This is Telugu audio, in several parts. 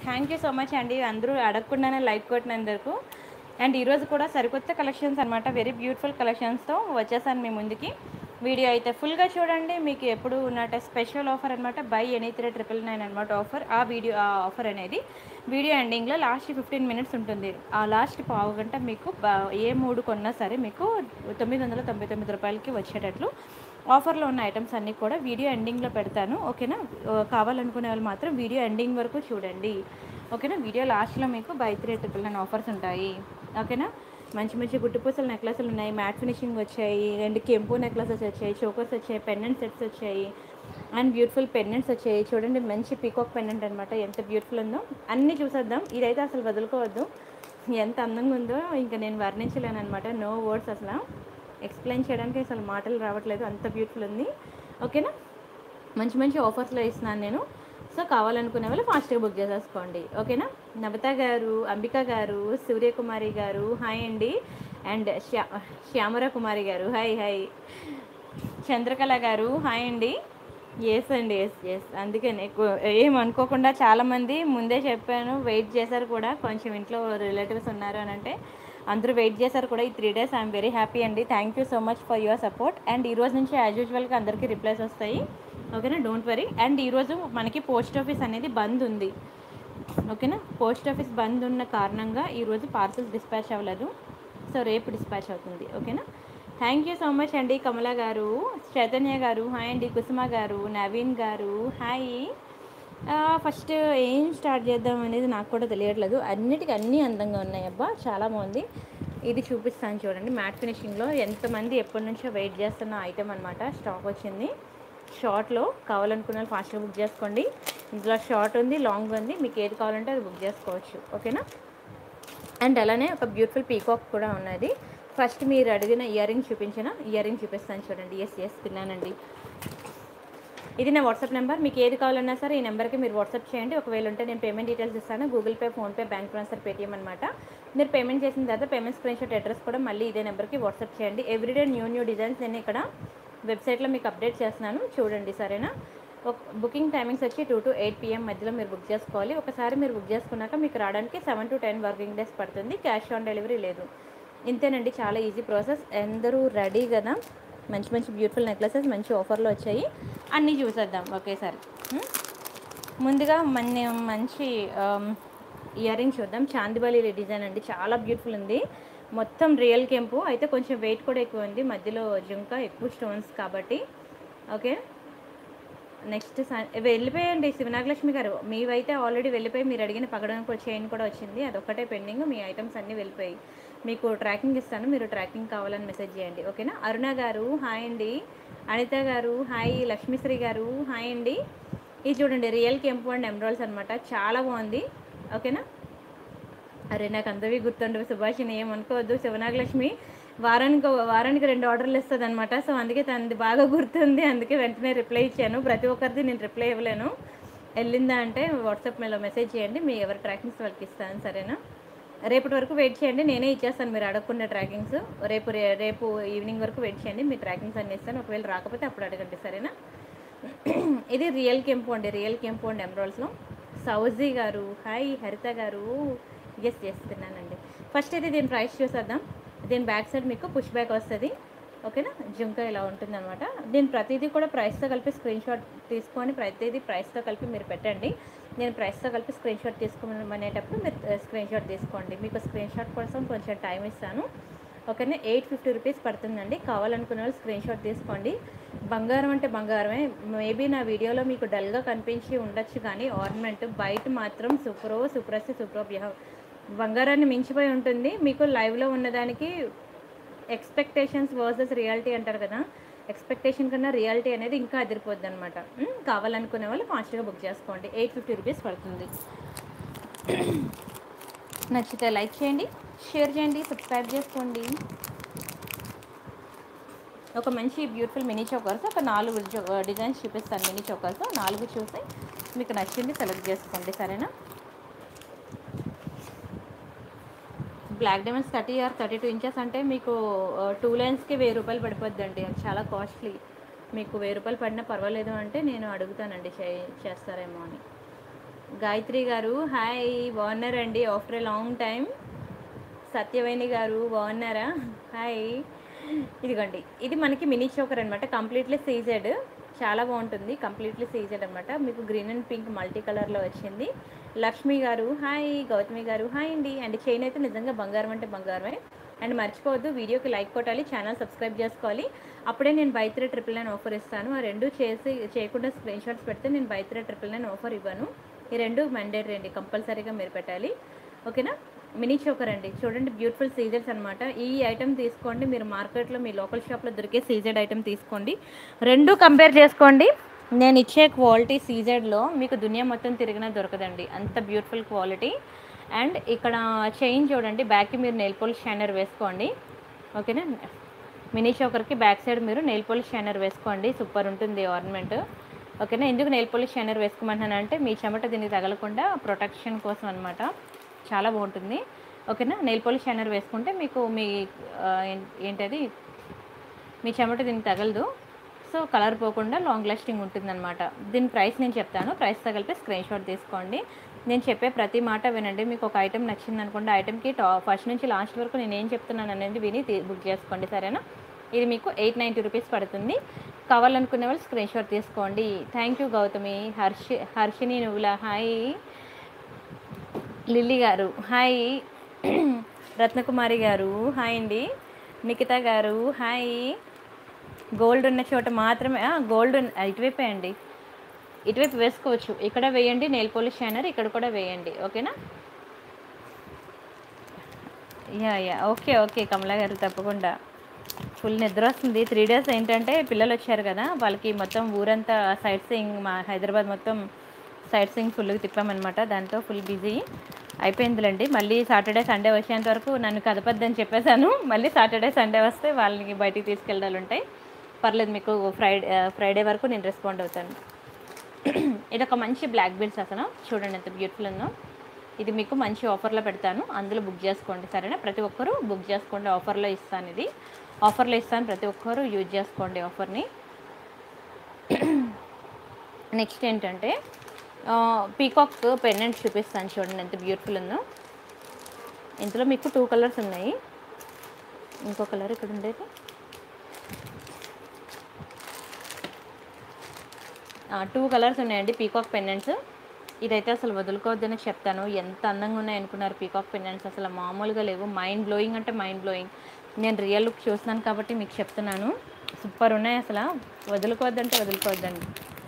థ్యాంక్ యూ సో మచ్ అండి అందరూ అడగకుండానే లైక్ కొట్టినందుకు అండ్ ఈరోజు కూడా సరికొత్త కలెక్షన్స్ అనమాట వెరీ బ్యూటిఫుల్ కలెక్షన్స్తో వచ్చేసాను మీ ముందుకి వీడియో అయితే ఫుల్గా చూడండి మీకు ఎప్పుడు ఉన్నట్టు స్పెషల్ ఆఫర్ అనమాట buy any three triple nine అనమాట ఆఫర్ ఆ వీడియో ఆ ఆఫర్ అనేది వీడియో ఎండింగ్లో లాస్ట్ ఫిఫ్టీన్ మినిట్స్ ఉంటుంది ఆ లాస్ట్ పావు గంట మీకు బ- ఏ మూడు కొన్నా సరే మీకు తొమ్మిది వందల తొంభై తొమ్మిది రూపాయలకి వచ్చేటట్లు ఆఫర్లో ఉన్న ఐటమ్స్ అన్నీ కూడా వీడియో ఎండింగ్లో పెడతాను ఓకేనా ఆ, కావాలనుకునే వాళ్ళు మాత్రం వీడియో ఎండింగ్ వరకు చూడండి ఓకేనా వీడియో లాస్ట్లో మీకు by three triple nine offers ఉంటాయి ఓకేనా మంచి మంచి గుట్టుపూసల నెక్లెస్లు ఉన్నాయి మ్యాట్ ఫినిషింగ్ వచ్చాయి రెండు కెంపు నెక్లెసెస్ వచ్చాయి చోకర్స్ వచ్చాయి పెండెంట్ సెట్స్ వచ్చాయి అండ్ బ్యూటిఫుల్ పెండెంట్స్ వచ్చాయి చూడండి మంచి పీకాక్ పెండెంట్ అనమాట ఎంత బ్యూటిఫుల్ ఉందో అన్నీ చూసేద్దాం ఇదైతే అసలు వదులుకోవద్దు ఎంత అందంగా ఉందో ఇంకా నేను వర్ణించలేను అనమాట నో వర్డ్స్ అసలు ఎక్స్ప్లెయిన్ చేయడానికి అసలు మాటలు రావట్లేదు అంత బ్యూటిఫుల్ ఉంది ఓకేనా మంచి మంచి ఆఫర్స్లో ఇస్తున్నాను నేను సో కావాలనుకునే వాళ్ళు ఫాస్ట్గా బుక్ చేసేసుకోండి ఓకేనా నమిత గారు అంబిక గారు సూర్యకుమారి గారు హాయ్ అండి అండ్ శ్యా శ్యామర కుమారి గారు హాయ్ హాయ్ చంద్రకళ గారు హాయ్ అండి ఎస్ అండి ఎస్ ఎస్ అందుకని ఏం అనుకోకుండా చాలామంది ముందే చెప్పాను వెయిట్ చేశారు కూడా కొంచెం ఇంట్లో రిలేటివ్స్ ఉన్నారు అని అంటే అందరూ వెయిట్ చేశారు కూడా ఈ three days I'm very happy అండి thank you so much for your support and ఈ రోజు నుంచి యాజ్ యూజువల్గా అందరికీ రిప్లైస్ వస్తాయి ఓకేనా డోంట్ వరీ అండ్ ఈరోజు మనకి పోస్ట్ ఆఫీస్ అనేది బంద్ ఉంది ఓకేనా పోస్ట్ ఆఫీస్ బంద్ ఉన్న కారణంగా ఈరోజు పార్సల్స్ డిస్పాచ్ అవ్వలేదు సో రేపు డిస్పాచ్ అవుతుంది ఓకేనా థ్యాంక్ యూ సో మచ్ అండి కమల గారు చైతన్య గారు హాయ్ అండి కుసుమ గారు నవీన్ గారు హాయ్ ఫస్ట్ ఏం స్టార్ట్ చేద్దాం అనేది నాకు కూడా తెలియట్లేదు అన్నిటికీ అన్నీ అందంగా ఉన్నాయి అబ్బా చాలా బాగుంది ఇది చూపిస్తాను చూడండి మ్యాట్ ఫినిషింగ్లో ఎంతమంది ఎప్పటి నుంచో వెయిట్ చేస్తున్న ఐటెం అనమాట స్టాక్ వచ్చింది షార్ట్లో కావాలనుకున్న వాళ్ళు ఫాస్ట్గా బుక్ చేసుకోండి ఇందులో షార్ట్ ఉంది లాంగ్ ఉంది మీకు ఏది కావాలంటే అది బుక్ చేసుకోవచ్చు ఓకేనా అండ్ అలానే ఒక బ్యూటిఫుల్ పీకాక్ కూడా ఉన్నది ఫస్ట్ మీరు అడిగిన ఇయర్ రింగ్ చూపించిన ఇయర్ రింగ్ చూపిస్తాను చూడండి ఎస్ ఎస్ తిన్నానండి ఇది నా వాట్సాప్ నెంబర్ మీకు ఏది కావాలన్నా సరే ఈ నెంబర్కి మీరు వాట్సాప్ చేయండి ఒకవేళ ఉంటే నేను పేమెంట్ డీటెయిల్స్ ఇస్తాను Google Pay PhonePe bank transfer Paytm అనమాట మీరు పేమెంట్ చేసిన తర్వాత పేమెంట్ స్క్రీన్ షాట్ అడ్రస్ కూడా మళ్ళీ ఇదే నెంబర్కి వాట్సాప్ చేయండి ఎవ్రీడే న్యూ న్యూ డిజైన్స్ నేను ఇక్కడ వెబ్సైట్లో మీకు అప్డేట్ చేస్తున్నాను చూడండి సరేనా ఒక బుకింగ్ టైమింగ్స్ వచ్చి టూ టు ఎయిట్ పిఎం మధ్యలో మీరు బుక్ చేసుకోవాలి ఒకసారి మీరు బుక్ చేసుకున్నాక మీకు రావడానికి seven to ten working days పడుతుంది క్యాష్ ఆన్ డెలివరీ లేదు ఇంతేనండి చాలా ఈజీ ప్రాసెస్ అందరూ రెడీ కదా మంచి మంచి బ్యూటిఫుల్ నెక్లెసెస్ మంచి ఆఫర్లో వచ్చాయి అన్నీ చూసేద్దాం ఒకేసారి ఉం? ముందుగా మన మంచి ఇయర్ రింగ్ చూద్దాం చాందిబాలి డిజైన్ అండి చాలా బ్యూటిఫుల్ ఉంది మొత్తం రియల్ కెంపు అయితే కొంచెం వెయిట్ కూడా ఎక్కువ ఉంది మధ్యలో జుంక ఎక్కువ స్టోన్స్ కాబట్టి ఓకే నెక్స్ట్ సన్ వెళ్ళిపోయండి శివనాగలక్ష్మి గారు మీవైతే ఆల్రెడీ వెళ్ళిపోయి మీరు అడిగిన పగడం కూడా చైన్ కూడా వచ్చింది అదొక్కటే పెండింగ్ మీ ఐటమ్స్ అన్నీ వెళ్ళిపోయి మీకు ట్రాకింగ్ ఇస్తాను మీరు ట్రాకింగ్ కావాలని మెసేజ్ చేయండి ఓకేనా అరుణ గారు హాయ్ అండి అనిత గారు హాయ్ లక్ష్మీశ్రీ గారు హాయ్ అండి ఇది చూడండి రియల్ కెంపు అండ్ ఎమరాల్స్ అనమాట చాలా బాగుంది ఓకేనా అరే నాకు అందరివి గుర్తుండవు సుభాషిని ఏమనుకోవద్దు శివనాగలక్ష్మి వారానికి వారానికి రెండు ఆర్డర్లు ఇస్తుంది అనమాట సో అందుకే తనది బాగా గుర్తుంది అందుకే వెంటనే రిప్లై ఇచ్చాను ప్రతి ఒక్కరిది నేను రిప్లై ఇవ్వలేను వెళ్ళిందా అంటే వాట్సాప్ మీద మెసేజ్ చేయండి మీ ఎవరి ట్రాకింగ్స్ వాళ్ళకి ఇస్తాను సరేనా రేపటి వరకు వెయిట్ చేయండి నేనే ఇచ్చేస్తాను మీరు అడగకుండా ట్రాకింగ్స్ రేపు రే- రేపు ఈవినింగ్ వరకు వెయిట్ చేయండి మీ ట్రాకింగ్స్ అన్ని ఇస్తాను ఒకవేళ రాకపోతే అప్పుడు అడగండి సరేనా ఇది రియల్ కెంపు అండి రియల్ కెంపు అండి ఎమరాల్స్లో సౌజీ గారు హాయ్ హరిత గారు ఎస్ ఎస్ తిన్నానండి ఫస్ట్ అయితే దీని ప్రైస్ చూసేద్దాం దీని బ్యాక్ సైడ్ మీకు పుష్ బ్యాక్ వస్తుంది ఓకేనా జుంకా ఇలా ఉంటుంది అనమాట దీని ప్రతిదీ కూడా ప్రైస్తో కలిపి స్క్రీన్ షాట్ తీసుకొని ప్రతిదీ ప్రైస్తో కలిపి మీరు పెట్టండి నేను ప్రైస్తో కలిపి స్క్రీన్ షాట్ తీసుకోమనేటప్పుడు మీరు స్క్రీన్ షాట్ తీసుకోండి మీకు స్క్రీన్ షాట్ కోసం కొంచెం టైం ఇస్తాను ఓకేనా ఎయిట్ ఫిఫ్టీ రూపీస్ పడుతుందండి కావాలనుకునే వాళ్ళు స్క్రీన్ షాట్ తీసుకోండి బంగారం అంటే బంగారమే మేబీ నా వీడియోలో మీకు డల్గా కనిపించి ఉండొచ్చు కానీ ఆర్నమెంట్ బయట మాత్రం సూపరో సూపరస్ సూపర్ బంగారాన్ని మించిపోయి ఉంటుంది మీకు లైవ్లో ఉన్నదానికి ఎక్స్పెక్టేషన్స్ వర్సెస్ రియాలిటీ అంటారు కదా ఎక్స్పెక్టేషన్ కన్నా రియాలిటీ అనేది ఇంకా అదిరిపోద్ది అనమాట కావాలనుకునే వాళ్ళు ఫాస్ట్గా బుక్ చేసుకోండి ఎయిట్ ఫిఫ్టీ రూపీస్ పడుతుంది నచ్చితే లైక్ చేయండి షేర్ చేయండి సబ్స్క్రైబ్ చేసుకోండి ఒక మంచి బ్యూటిఫుల్ మినీ చోకర్స్ ఒక నాలుగు జో- డిజైన్స్ చూపిస్తాను మినీ చోకర్స్ నాలుగు చూసి మీకు నచ్చింది సెలెక్ట్ చేసుకోండి సరేనా black diamonds thirty or thirty two inches అంటే మీకు టూ లైన్స్కి వెయ్యి రూపాయలు పడిపోద్దండి అది చాలా కాస్ట్లీ మీకు వెయ్యి రూపాయలు పడినా పర్వాలేదు అంటే నేను అడుగుతానండి చే చేస్తారేమో అని గాయత్రి గారు హాయ్ బాగున్నారండి after a long time Satyaveni garu బాగున్నారా హాయ్ ఇదిగోండి ఇది మనకి మినీ చోకర్ అనమాట కంప్లీట్లీ సీజెడ్ చాలా బాగుంటుంది కంప్లీట్లీ సీజెడ్ అనమాట మీకు గ్రీన్ అండ్ పింక్ మల్టీ కలర్లో వచ్చింది లక్ష్మి గారు హాయ్ గౌతమి గారు హాయ్ అండి అండ్ చైన్ అయితే నిజంగా బంగారం అంటే బంగారమే అండ్ మర్చిపోవద్దు వీడియోకి లైక్ కొట్టాలి ఛానల్ సబ్స్క్రైబ్ చేసుకోవాలి అప్పుడే నేను buy three triple nine offer ఇస్తాను ఆ రెండు చేసి చేయకుండా స్క్రీన్ షాట్స్ పెడితే నేను buy three triple nine offer ఇవ్వను ఈ రెండు మండేటరీ అండి కంపల్సరీగా మీరు పెట్టాలి ఓకేనా మినీ చోకర్ అండి చూడండి బ్యూటిఫుల్ సీజర్స్ అనమాట ఈ ఐటమ్ తీసుకోండి మీరు మార్కెట్లో మీ లోకల్ షాప్లో దొరికే సీజెడ్ ఐటమ్ తీసుకోండి రెండు కంపేర్ చేసుకోండి నేను ఇచ్చే క్వాలిటీ సీజెడ్లో మీకు దునియా మొత్తం తిరిగినా దొరకదండి అంత బ్యూటిఫుల్ క్వాలిటీ అండ్ ఇక్కడ చైన్ చూడండి బ్యాక్కి మీరు నెయిల్ పోలిష్ షైనర్ వేసుకోండి ఓకేనా మినీ చోకర్కి బ్యాక్ సైడ్ మీరు నెయిల్ పోలిష్ షైనర్ వేసుకోండి సూపర్ ఉంటుంది ఆర్నమెంట్ ఓకేనా ఎందుకు నెయిల్ పోలిష్ షైనర్ వేసుకోమంటున్నానంటే మీ చెమట దీనికి తగలకుండా ప్రొటెక్షన్ కోసం అనమాట చాలా బాగుంటుంది ఓకేనా నెయిల్ పోలిష్ షైనర్ వేసుకుంటే మీకు మీ ఆ, ఏం- ఏంటది మీ చెమట దీనికి తగలదు సో కలర్ పోకుండా లాంగ్ లాస్టింగ్ ఉంటుందన్నమాట దీని ప్రైస్ నేను చెప్తాను ప్రైస్తో కలిపి స్క్రీన్ షాట్ తీసుకోండి నేను చెప్పే ప్రతి మాట వినండి మీకు ఒక ఐటెం నచ్చింది అనుకోండి ఐటెంకి టా ఫస్ట్ నుంచి లాస్ట్ వరకు నేను ఏం చెప్తున్నాను అనేది విని తీ- బుక్ చేసుకోండి సరేనా ఇది మీకు ఎయిట్ నైంటీ రూపీస్ పడుతుంది కావాలనుకునే వాళ్ళు స్క్రీన్ షాట్ తీసుకోండి థ్యాంక్ యూ గౌతమి హర్షి హర్షిని నువ్వులా hi Lilly garu hi Ratnakumari garu hi అండి నిఖిత గారు హాయ్ గోల్డ్ ఉన్న చోట మాత్రమే ఆ, గోల్డ్ ఉన్న- ఆ, ఇటువైపే అండి ఇటువైపు వేసుకోవచ్చు ఇక్కడ వేయండి నెయిల్ పోలిష్ షైనర్ ఇక్కడ కూడా వేయండి ఓకేనా yeah yeah okay okay Kamala garu తప్పకుండా ఫుల్ నిద్ర వస్తుంది త్రీ డేస్ ఏంటంటే పిల్లలు వచ్చారు కదా వాళ్ళకి మొత్తం ఊరంతా సైట్ సీయింగ్ మా హైదరాబాద్ మొత్తం సైట్ సీయింగ్ ఫుల్గా తిప్పామన్నమాట దాంతో ఫుల్ బిజీ అయిపోయిందిలేండి మళ్ళీ సాటర్డే సండే వచ్చేంత వరకు నన్ను కదపద్దని చెప్పేశాను మళ్ళీ సాటర్డే సండే వస్తే వాళ్ళని బయటికి తీసుకెళ్ళాలి ఉంటాయి పర్లేదు మీకు ఫ్రైడే ఫ్రైడే వరకు నేను రెస్పాండ్ అవుతాను ఇది ఒక మంచి బ్లాక్ బీడ్స్ అసలు చూడండి ఎంత బ్యూటిఫుల్ ఉందో ఇది మీకు మంచి ఆఫర్లో పెడతాను అందులో బుక్ చేసుకోండి సరేనా ప్రతి ఒక్కరూ బుక్ చేసుకోండి ఆఫర్లో ఇస్తాను ఇది ఆఫర్లో ఇస్తాను ప్రతి ఒక్కరూ యూజ్ చేసుకోండి ఆఫర్ని నెక్స్ట్ ఏంటంటే పీకాక్ పెండెంట్ చూపిస్తాను చూడండి ఎంత బ్యూటిఫుల్ ఉందో ఇందులో మీకు టూ కలర్స్ ఉన్నాయి ఇంకో కలర్ ఇక్కడ ఉండేది టూ కలర్స్ ఉన్నాయండి పీకాక్ పెండెంట్స్ ఇదైతే అసలు వదులుకోవద్దని చెప్తాను ఎంత అందంగా ఉన్నాయి అనుకున్నారు పీకాక్ పెండెంట్స్ అసలు మామూలుగా లేవు మైండ్ బ్లోయింగ్ అంటే మైండ్ బ్లోయింగ్ నేను రియల్ లుక్ చూస్తున్నాను కాబట్టి మీకు చెప్తున్నాను సూపర్ ఉన్నాయి అసలు వదులుకోవద్దంటే వదులుకోవద్దండి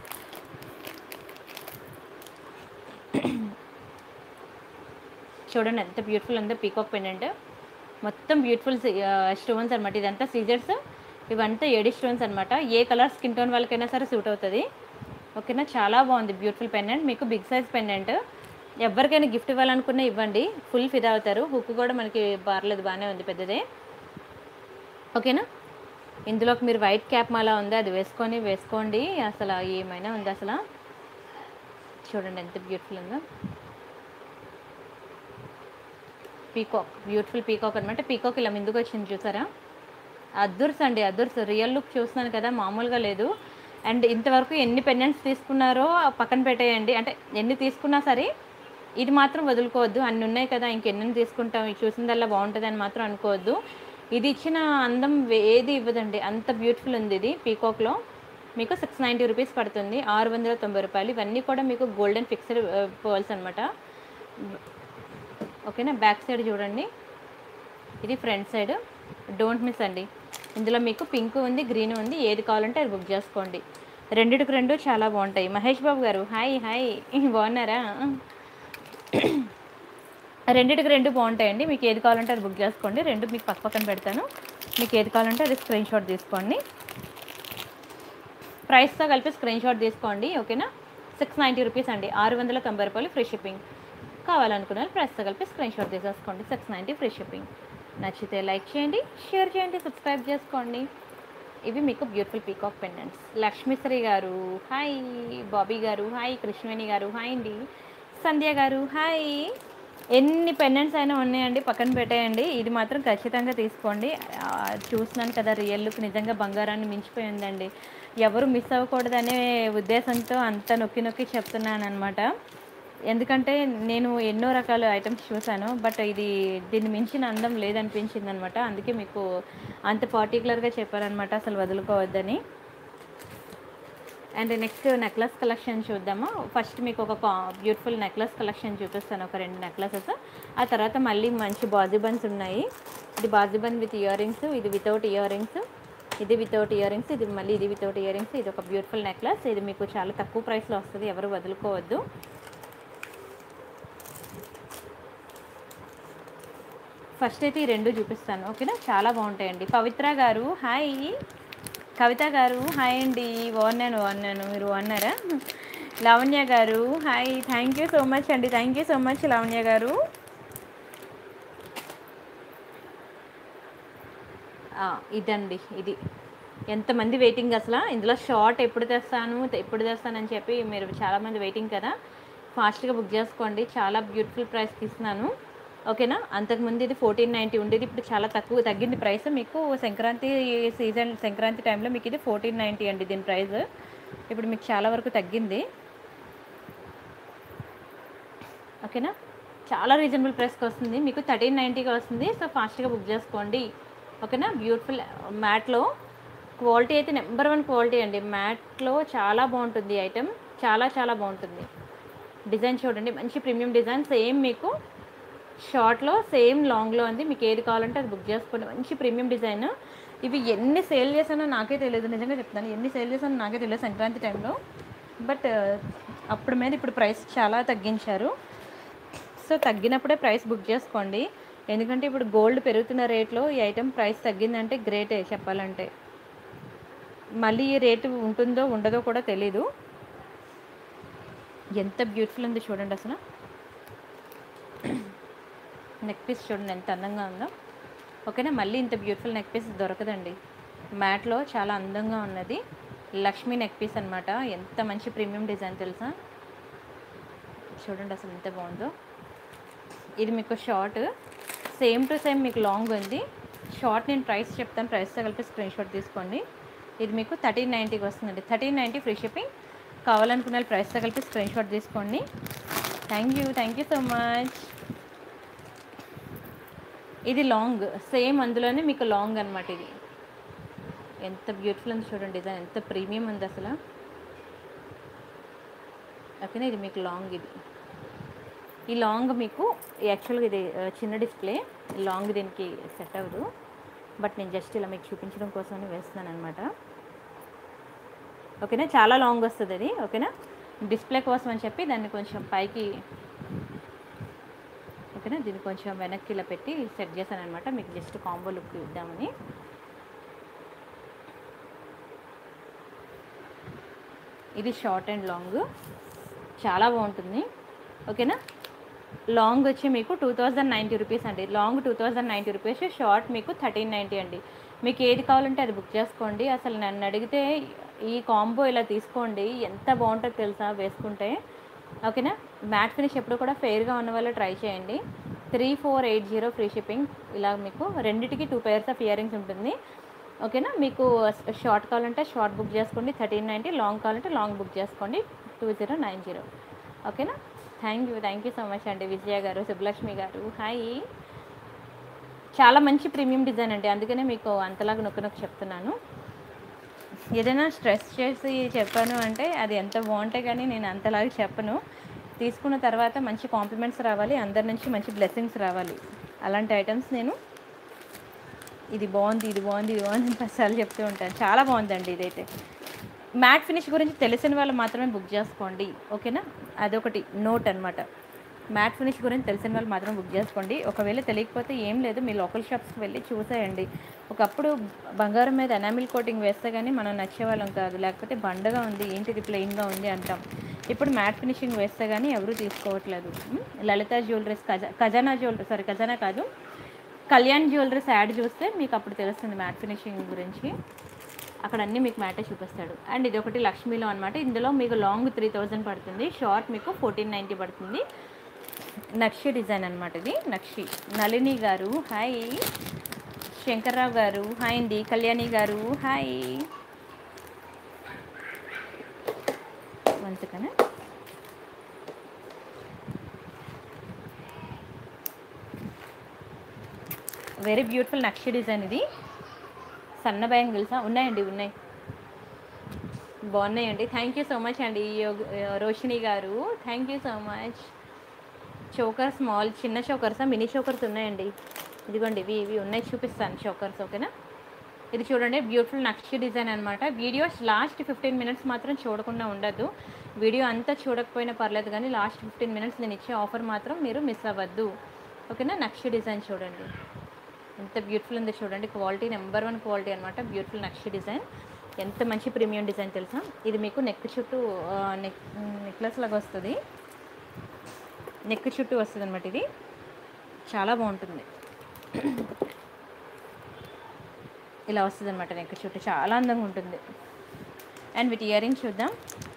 చూడండి ఎంత బ్యూటిఫుల్ ఉందో పీకాక్ పెండెంట్ మొత్తం బ్యూటిఫుల్ స్టోన్స్ అనమాట ఇదంతా సీజర్స్ ఇవంతా ఏడి స్టోన్స్ అనమాట ఏ కలర్ స్కిన్ టోన్ వాళ్ళకైనా సరే సూట్ అవుతుంది ఓకేనా చాలా బాగుంది బ్యూటిఫుల్ పెండెంట్ మీకు బిగ్ సైజ్ పెండెంట్ ఎవరికైనా గిఫ్ట్ ఇవ్వాలనుకున్నా ఇవ్వండి ఫుల్ ఫిదా అవుతారు హుక్ కూడా మనకి బార్లేదు బాగానే ఉంది పెద్దదే ఓకేనా ఇందులోకి మీరు వైట్ క్యాప్ మాలా ఉంది అది వేసుకొని వేసుకోండి అసలు ఏమైనా ఉంది అసలు చూడండి ఎంత బ్యూటిఫుల్ ఉందో పీకాక్ బ్యూటిఫుల్ పీకాక్ అనమాట పీకాక్ ఇలా ముందుకు వచ్చింది చూసారా అద్దర్స్ అండి అద్దర్స్ రియల్ లుక్ చూస్తున్నాను కదా మామూలుగా లేదు అండ్ ఇంతవరకు ఎన్ని పెండెంట్స్ తీసుకున్నారో పక్కన పెట్టేయండి అంటే ఎన్ని తీసుకున్నా సరే ఇది మాత్రం వదులుకోవద్దు అన్ని ఉన్నాయి కదా ఇంకెన్ని తీసుకుంటాం ఇది చూసిందల్లా బాగుంటుంది అని మాత్రం అనుకోవద్దు ఇది ఇచ్చిన అందం ఏది ఇవ్వదండి అంత బ్యూటిఫుల్ ఉంది ఇది పీకాక్లో మీకు సిక్స్ నైంటీ రూపీస్ పడుతుంది ఆరు వందల తొంభై రూపాయలు ఇవన్నీ కూడా మీకు గోల్డెన్ ఫిక్స్డ్ పర్ల్స్ అనమాట ఓకేనా బ్యాక్ సైడ్ చూడండి ఇది ఫ్రంట్ సైడ్ డోంట్ మిస్ అండి ఇందులో మీకు పింక్ ఉంది గ్రీన్ ఉంది ఏది కావాలంటే అది బుక్ చేసుకోండి రెండిటికి రెండు చాలా బాగుంటాయి మహేష్ బాబు గారు హాయ్ హాయ్ బాగున్నారా రెండిటికి రెండు బాగుంటాయండి మీకు ఏది కావాలంటే అది బుక్ చేసుకోండి రెండు మీకు పక్క పక్కన పెడతాను మీకు ఏది కావాలంటే అది స్క్రీన్ షాట్ తీసుకోండి ప్రైస్తో కలిపి స్క్రీన్ షాట్ తీసుకోండి ఓకేనా సిక్స్ నైంటీ రూపీస్ అండి ఆరు వందల తొంభై రూపాయలు ఫ్రీ షిప్పింగ్ కావాలనుకున్న వాళ్ళు ప్రైస్తో కలిపి స్క్రీన్ షాట్ తీసేసుకోండి సిక్స్ నైంటీ ఫ్రీ షిప్పింగ్ నచ్చితే లైక్ చేయండి షేర్ చేయండి సబ్స్క్రైబ్ చేసుకోండి ఇవి మీకు బ్యూటిఫుల్ పీకాక్ పెండెంట్స్ లక్ష్మీశ్రీ గారు హాయ్ బాబీ గారు హాయ్ కృష్ణవేణి గారు హాయ్ అండి సంధ్య గారు హాయ్ ఎన్ని పెండెంట్స్ అయినా ఉన్నాయండి పక్కన పెట్టేయండి ఇది మాత్రం ఖచ్చితంగా తీసుకోండి ఆ, చూస్తున్నాను కదా రియల్ లుక్ నిజంగా బంగారాన్ని మించిపోయిందండి ఎవరు మిస్ అవ్వకూడదనే ఉద్దేశంతో అంత నొక్కి నొక్కి చెప్తున్నాను అనమాట ఎందుకంటే నేను ఎన్నో రకాల ఐటమ్స్ చూశాను బట్ ఇది దీన్ని మించిన అందం లేదనిపించింది అనమాట అందుకే మీకు అంత పర్టికులర్గా చెప్పారనమాట అసలు వదులుకోవద్దని అండ్ నెక్స్ట్ నెక్లెస్ కలెక్షన్ చూద్దాము ఫస్ట్ మీకు ఒక బ్యూటిఫుల్ నెక్లెస్ కలెక్షన్ చూపిస్తాను ఒక రెండు నెక్లెసెస్ ఆ తర్వాత మళ్ళీ మంచి బాజీ బన్స్ ఉన్నాయి ఇది బాజీ బన్ విత్ ఇయర్ రింగ్స్ ఇది వితౌట్ ఇయర్ రింగ్స్ ఇది వితౌట్ ఇయర్ రింగ్స్ ఇది మళ్ళీ ఇది వితౌట్ ఇయర్ రింగ్స్ ఇది ఒక బ్యూటిఫుల్ నెక్లెస్ ఇది మీకు చాలా తక్కువ ప్రైస్లో వస్తుంది ఎవరు వదులుకోవద్దు ఫస్ట్ అయితే ఈ రెండు చూపిస్తాను ఓకేనా చాలా బాగుంటాయండి పవిత్ర గారు హాయ్ కవిత గారు హాయ్ అండి బాగున్నాను బాగున్నాను మీరు బాగున్నారా Lavanya garu hi thank you so much అండి thank you so much Lavanya garu ఆ, ఇదండి ఇది ఎంతమంది వెయిటింగ్ అసలు ఇందులో షార్ట్ ఎప్పుడు తెస్తాను ఎప్పుడు తెస్తానని చెప్పి మీరు చాలామంది వెయిటింగ్ కదా ఫాస్ట్గా బుక్ చేసుకోండి చాలా బ్యూటిఫుల్ ప్రైస్కి ఇస్తున్నాను ఓకేనా అంతకుముందు ఇది ఫోర్టీన్ నైంటీ ఉండేది ఇప్పుడు చాలా తక్కువ తగ్గింది ప్రైస్ మీకు సంక్రాంతి సీజన్ సంక్రాంతి టైంలో మీకు ఇది ఫోర్టీన్ నైంటీ అండి దీని ప్రైస్ ఇప్పుడు మీకు చాలా వరకు తగ్గింది ఓకేనా చాలా రీజనబుల్ ప్రైస్కి వస్తుంది మీకు థర్టీన్ నైంటీకి వస్తుంది సో ఫాస్ట్గా బుక్ చేసుకోండి ఓకేనా బ్యూటిఫుల్ మ్యాట్లో క్వాలిటీ అయితే నెంబర్ వన్ క్వాలిటీ అండి మ్యాట్లో చాలా బాగుంటుంది ఐటెం చాలా చాలా బాగుంటుంది డిజైన్ చూడండి మంచి ప్రీమియం డిజైన్ సేమ్ మీకు షార్ట్లో సేమ్ లాంగ్లో ఉంది మీకు ఏది కావాలంటే అది బుక్ చేసుకోండి మంచి ప్రీమియం డిజైన్ ఇవి ఎన్ని సేల్ చేశానో నాకే తెలియదు నిజంగా చెప్తాను ఎన్ని సేల్ చేశానో నాకే తెలియదు సంక్రాంతి టైంలో బట్ అప్పుడు మీద ఇప్పుడు ప్రైస్ చాలా తగ్గించారు సో తగ్గినప్పుడే ప్రైస్ బుక్ చేసుకోండి ఎందుకంటే ఇప్పుడు గోల్డ్ పెరుగుతున్న రేట్లో ఈ ఐటెం ప్రైస్ తగ్గిందంటే గ్రేటే చెప్పాలంటే మళ్ళీ ఈ రేటు ఉంటుందో ఉండదో కూడా తెలీదు ఎంత బ్యూటిఫుల్ ఉంది చూడండి అసలు నెక్ పీస్ చూడండి ఎంత అందంగా ఉందో ఓకేనా మళ్ళీ ఇంత బ్యూటిఫుల్ నెక్ పీస్ దొరకదండి మ్యాట్లో చాలా అందంగా ఉన్నది లక్ష్మీ నెక్ పీస్ అనమాట ఎంత మంచి ప్రీమియం డిజైన్ తెలుసా చూడండి అసలు ఎంత బాగుందో ఇది మీకు షార్ట్ సేమ్ టు సేమ్ మీకు లాంగ్ ఉంది షార్ట్ నేను ప్రైస్ చెప్తాను ప్రైస్తో కలిపి స్క్రీన్ షాట్ తీసుకోండి ఇది మీకు థర్టీన్ నైంటీకి వస్తుందండి థర్టీన్ నైంటీ ఫ్రీ షిప్పింగ్ కావాలనుకున్న వాళ్ళు ప్రైస్తో కలిపి స్క్రీన్ షాట్ తీసుకోండి thank you thank you so much ఇది లాంగ్ సేమ్ అందులోనే మీకు లాంగ్ అనమాట ఇది ఎంత బ్యూటిఫుల్ ఉంది చూడండి డిజైన్ ఎంత ప్రీమియం ఉంది అసలు ఓకేనా ఇది మీకు లాంగ్ ఇది ఈ లాంగ్ మీకు యాక్చువల్గా ఇది ఆ, చిన్న డిస్ప్లే లాంగ్ దీనికి సెట్ అవ్వదు బట్ నేను జస్ట్ ఇలా మీకు చూపించడం కోసమని వేస్తున్నాను అనమాట ఓకేనా చాలా లాంగ్ వస్తుంది అది ఓకేనా డిస్ప్లే కోసం అని చెప్పి దాన్ని కొంచెం పైకి ఓకేనా దీన్ని కొంచెం వెనక్కి ఇలా పెట్టి సెట్ చేశాను అనమాట మీకు జస్ట్ కాంబో లుక్ ఇద్దామని ఇది షార్ట్ అండ్ లాంగ్ చాలా బాగుంటుంది ఓకేనా లాంగ్ వచ్చి మీకు టూ థౌజండ్ నైంటీ రూపీస్ అండి long two thousand ninety rupees short మీకు థర్టీన్ నైంటీ అండి మీకు ఏది కావాలంటే అది బుక్ చేసుకోండి అసలు నన్ను అడిగితే ఈ కాంబో ఇలా తీసుకోండి ఎంత బాగుంటుందో తెలుసా వేసుకుంటే ఓకేనా మ్యాట్ ఫినిష్ ఎప్పుడు కూడా ఫెయిర్గా ఉన్న వాళ్ళు ట్రై చేయండి three four eight zero free shipping ఇలా మీకు రెండిటికి two pairs of earrings ఉంటుంది ఓకేనా మీకు షార్ట్ కావాలంటే షార్ట్ బుక్ చేసుకోండి థర్టీన్ నైంటీ లాంగ్ కావాలంటే లాంగ్ బుక్ చేసుకోండి టూ జీరో నైన్ జీరో ఓకేనా thank you thank you so much అండి విజయ గారు సుబ్బలక్ష్మి గారు హాయ్ చాలా మంచి ప్రీమియం డిజైన్ అండి అందుకనే మీకు అంతలాగా నొక్కి నొక్కి చెప్తున్నాను ఏదైనా స్ట్రెస్ చేసి చెప్పాను అంటే అది ఎంత బాగుంటే కానీ నేను అంతలాగా చెప్పను తీసుకున్న తర్వాత మంచి కాంప్లిమెంట్స్ రావాలి అందరి నుంచి మంచి బ్లెస్సింగ్స్ రావాలి అలాంటి ఐటమ్స్ నేను ఇది బాగుంది ఇది బాగుంది ఇది బాగుంది అని పదిసార్లు చెప్తూ ఉంటాను చాలా బాగుందండి ఇదైతే మ్యాట్ ఫినిష్ గురించి తెలిసిన వాళ్ళు మాత్రమే బుక్ చేసుకోండి ఓకేనా అదొకటి నోట్ అనమాట మ్యాట్ ఫినిష్ గురించి తెలిసిన వాళ్ళు మాత్రం బుక్ చేసుకోండి ఒకవేళ తెలియకపోతే ఏం లేదు మీ లోకల్ షాప్స్కి వెళ్ళి చూసేయండి ఒకప్పుడు బంగారం మీద ఎనామిల్ కోటింగ్ వేస్తే కానీ మనం నచ్చేవాళ్ళం కాదు లేకపోతే బండగా ఉంది ఏంటిది ప్లెయిన్గా ఉంది అంటాం ఇప్పుడు మ్యాట్ ఫినిషింగ్ వేస్తే కానీ ఎవరు తీసుకోవట్లేదు ఉమ్, లలిత జ్యువెలరీస్ ఖజా ఖజానా జ్యువెలరీ సారీ ఖజానా కాదు కళ్యాణ్ జ్యువెలరీస్ యాడ్ చూస్తే మీకు అప్పుడు తెలుస్తుంది మ్యాట్ ఫినిషింగ్ గురించి అక్కడ అన్నీ మీకు మ్యాటే చూపిస్తాడు అండ్ ఇది ఒకటి లక్ష్మీలో అనమాట ఇందులో మీకు లాంగ్ త్రీ థౌజండ్ పడుతుంది షార్ట్ మీకు ఫోర్టీన్ నైంటీ పడుతుంది నక్షి డిజైన్ అనమాట ఇది నక్షి నళిని గారు హాయ్ శంకర్రావు గారు హాయ్ అండి కళ్యాణి గారు హాయ్ వంచుకనే వెరీ బ్యూటిఫుల్ నక్షి డిజైన్ ఇది సన్న బ్యాంగిల్సా ఉన్నాయండి ఉన్నాయి బాగున్నాయండి థ్యాంక్ యూ సో మచ్ అండి యోగ- Roshini garu thank you so much choker small చిన్న చోకర్సా మినీ చోకర్స్ ఉన్నాయండి ఇదిగోండి ఇవి ఇవి ఉన్నాయి చూపిస్తాను చోకర్స్ ఓకేనా ఇది చూడండి బ్యూటిఫుల్ నక్షి డిజైన్ అనమాట వీడియోస్ లాస్ట్ ఫిఫ్టీన్ మినిట్స్ మాత్రం చూడకుండా ఉండద్దు వీడియో అంతా చూడకపోయినా పర్లేదు కానీ లాస్ట్ ఫిఫ్టీన్ మినిట్స్ నేను ఇచ్చే ఆఫర్ మాత్రం మీరు మిస్ అవ్వద్దు ఓకేనా నక్షి డిజైన్ చూడండి ఎంత బ్యూటిఫుల్ ఉందో చూడండి క్వాలిటీ నెంబర్ వన్ క్వాలిటీ అనమాట బ్యూటిఫుల్ నక్షి డిజైన్ ఎంత మంచి ప్రీమియం డిజైన్ తెలుసా ఇది మీకు నెక్ చుట్టూ ఆ, నెక్ నెక్లెస్ లాగా వస్తుంది నెక్ చుట్టూ వస్తుంది అనమాట ఇది చాలా బాగుంటుంది ఇలా వస్తుంది అనమాట నెక్ చుట్టూ చాలా అందంగా ఉంటుంది అండ్ వీటి ఇయర్ రింగ్ చూద్దాం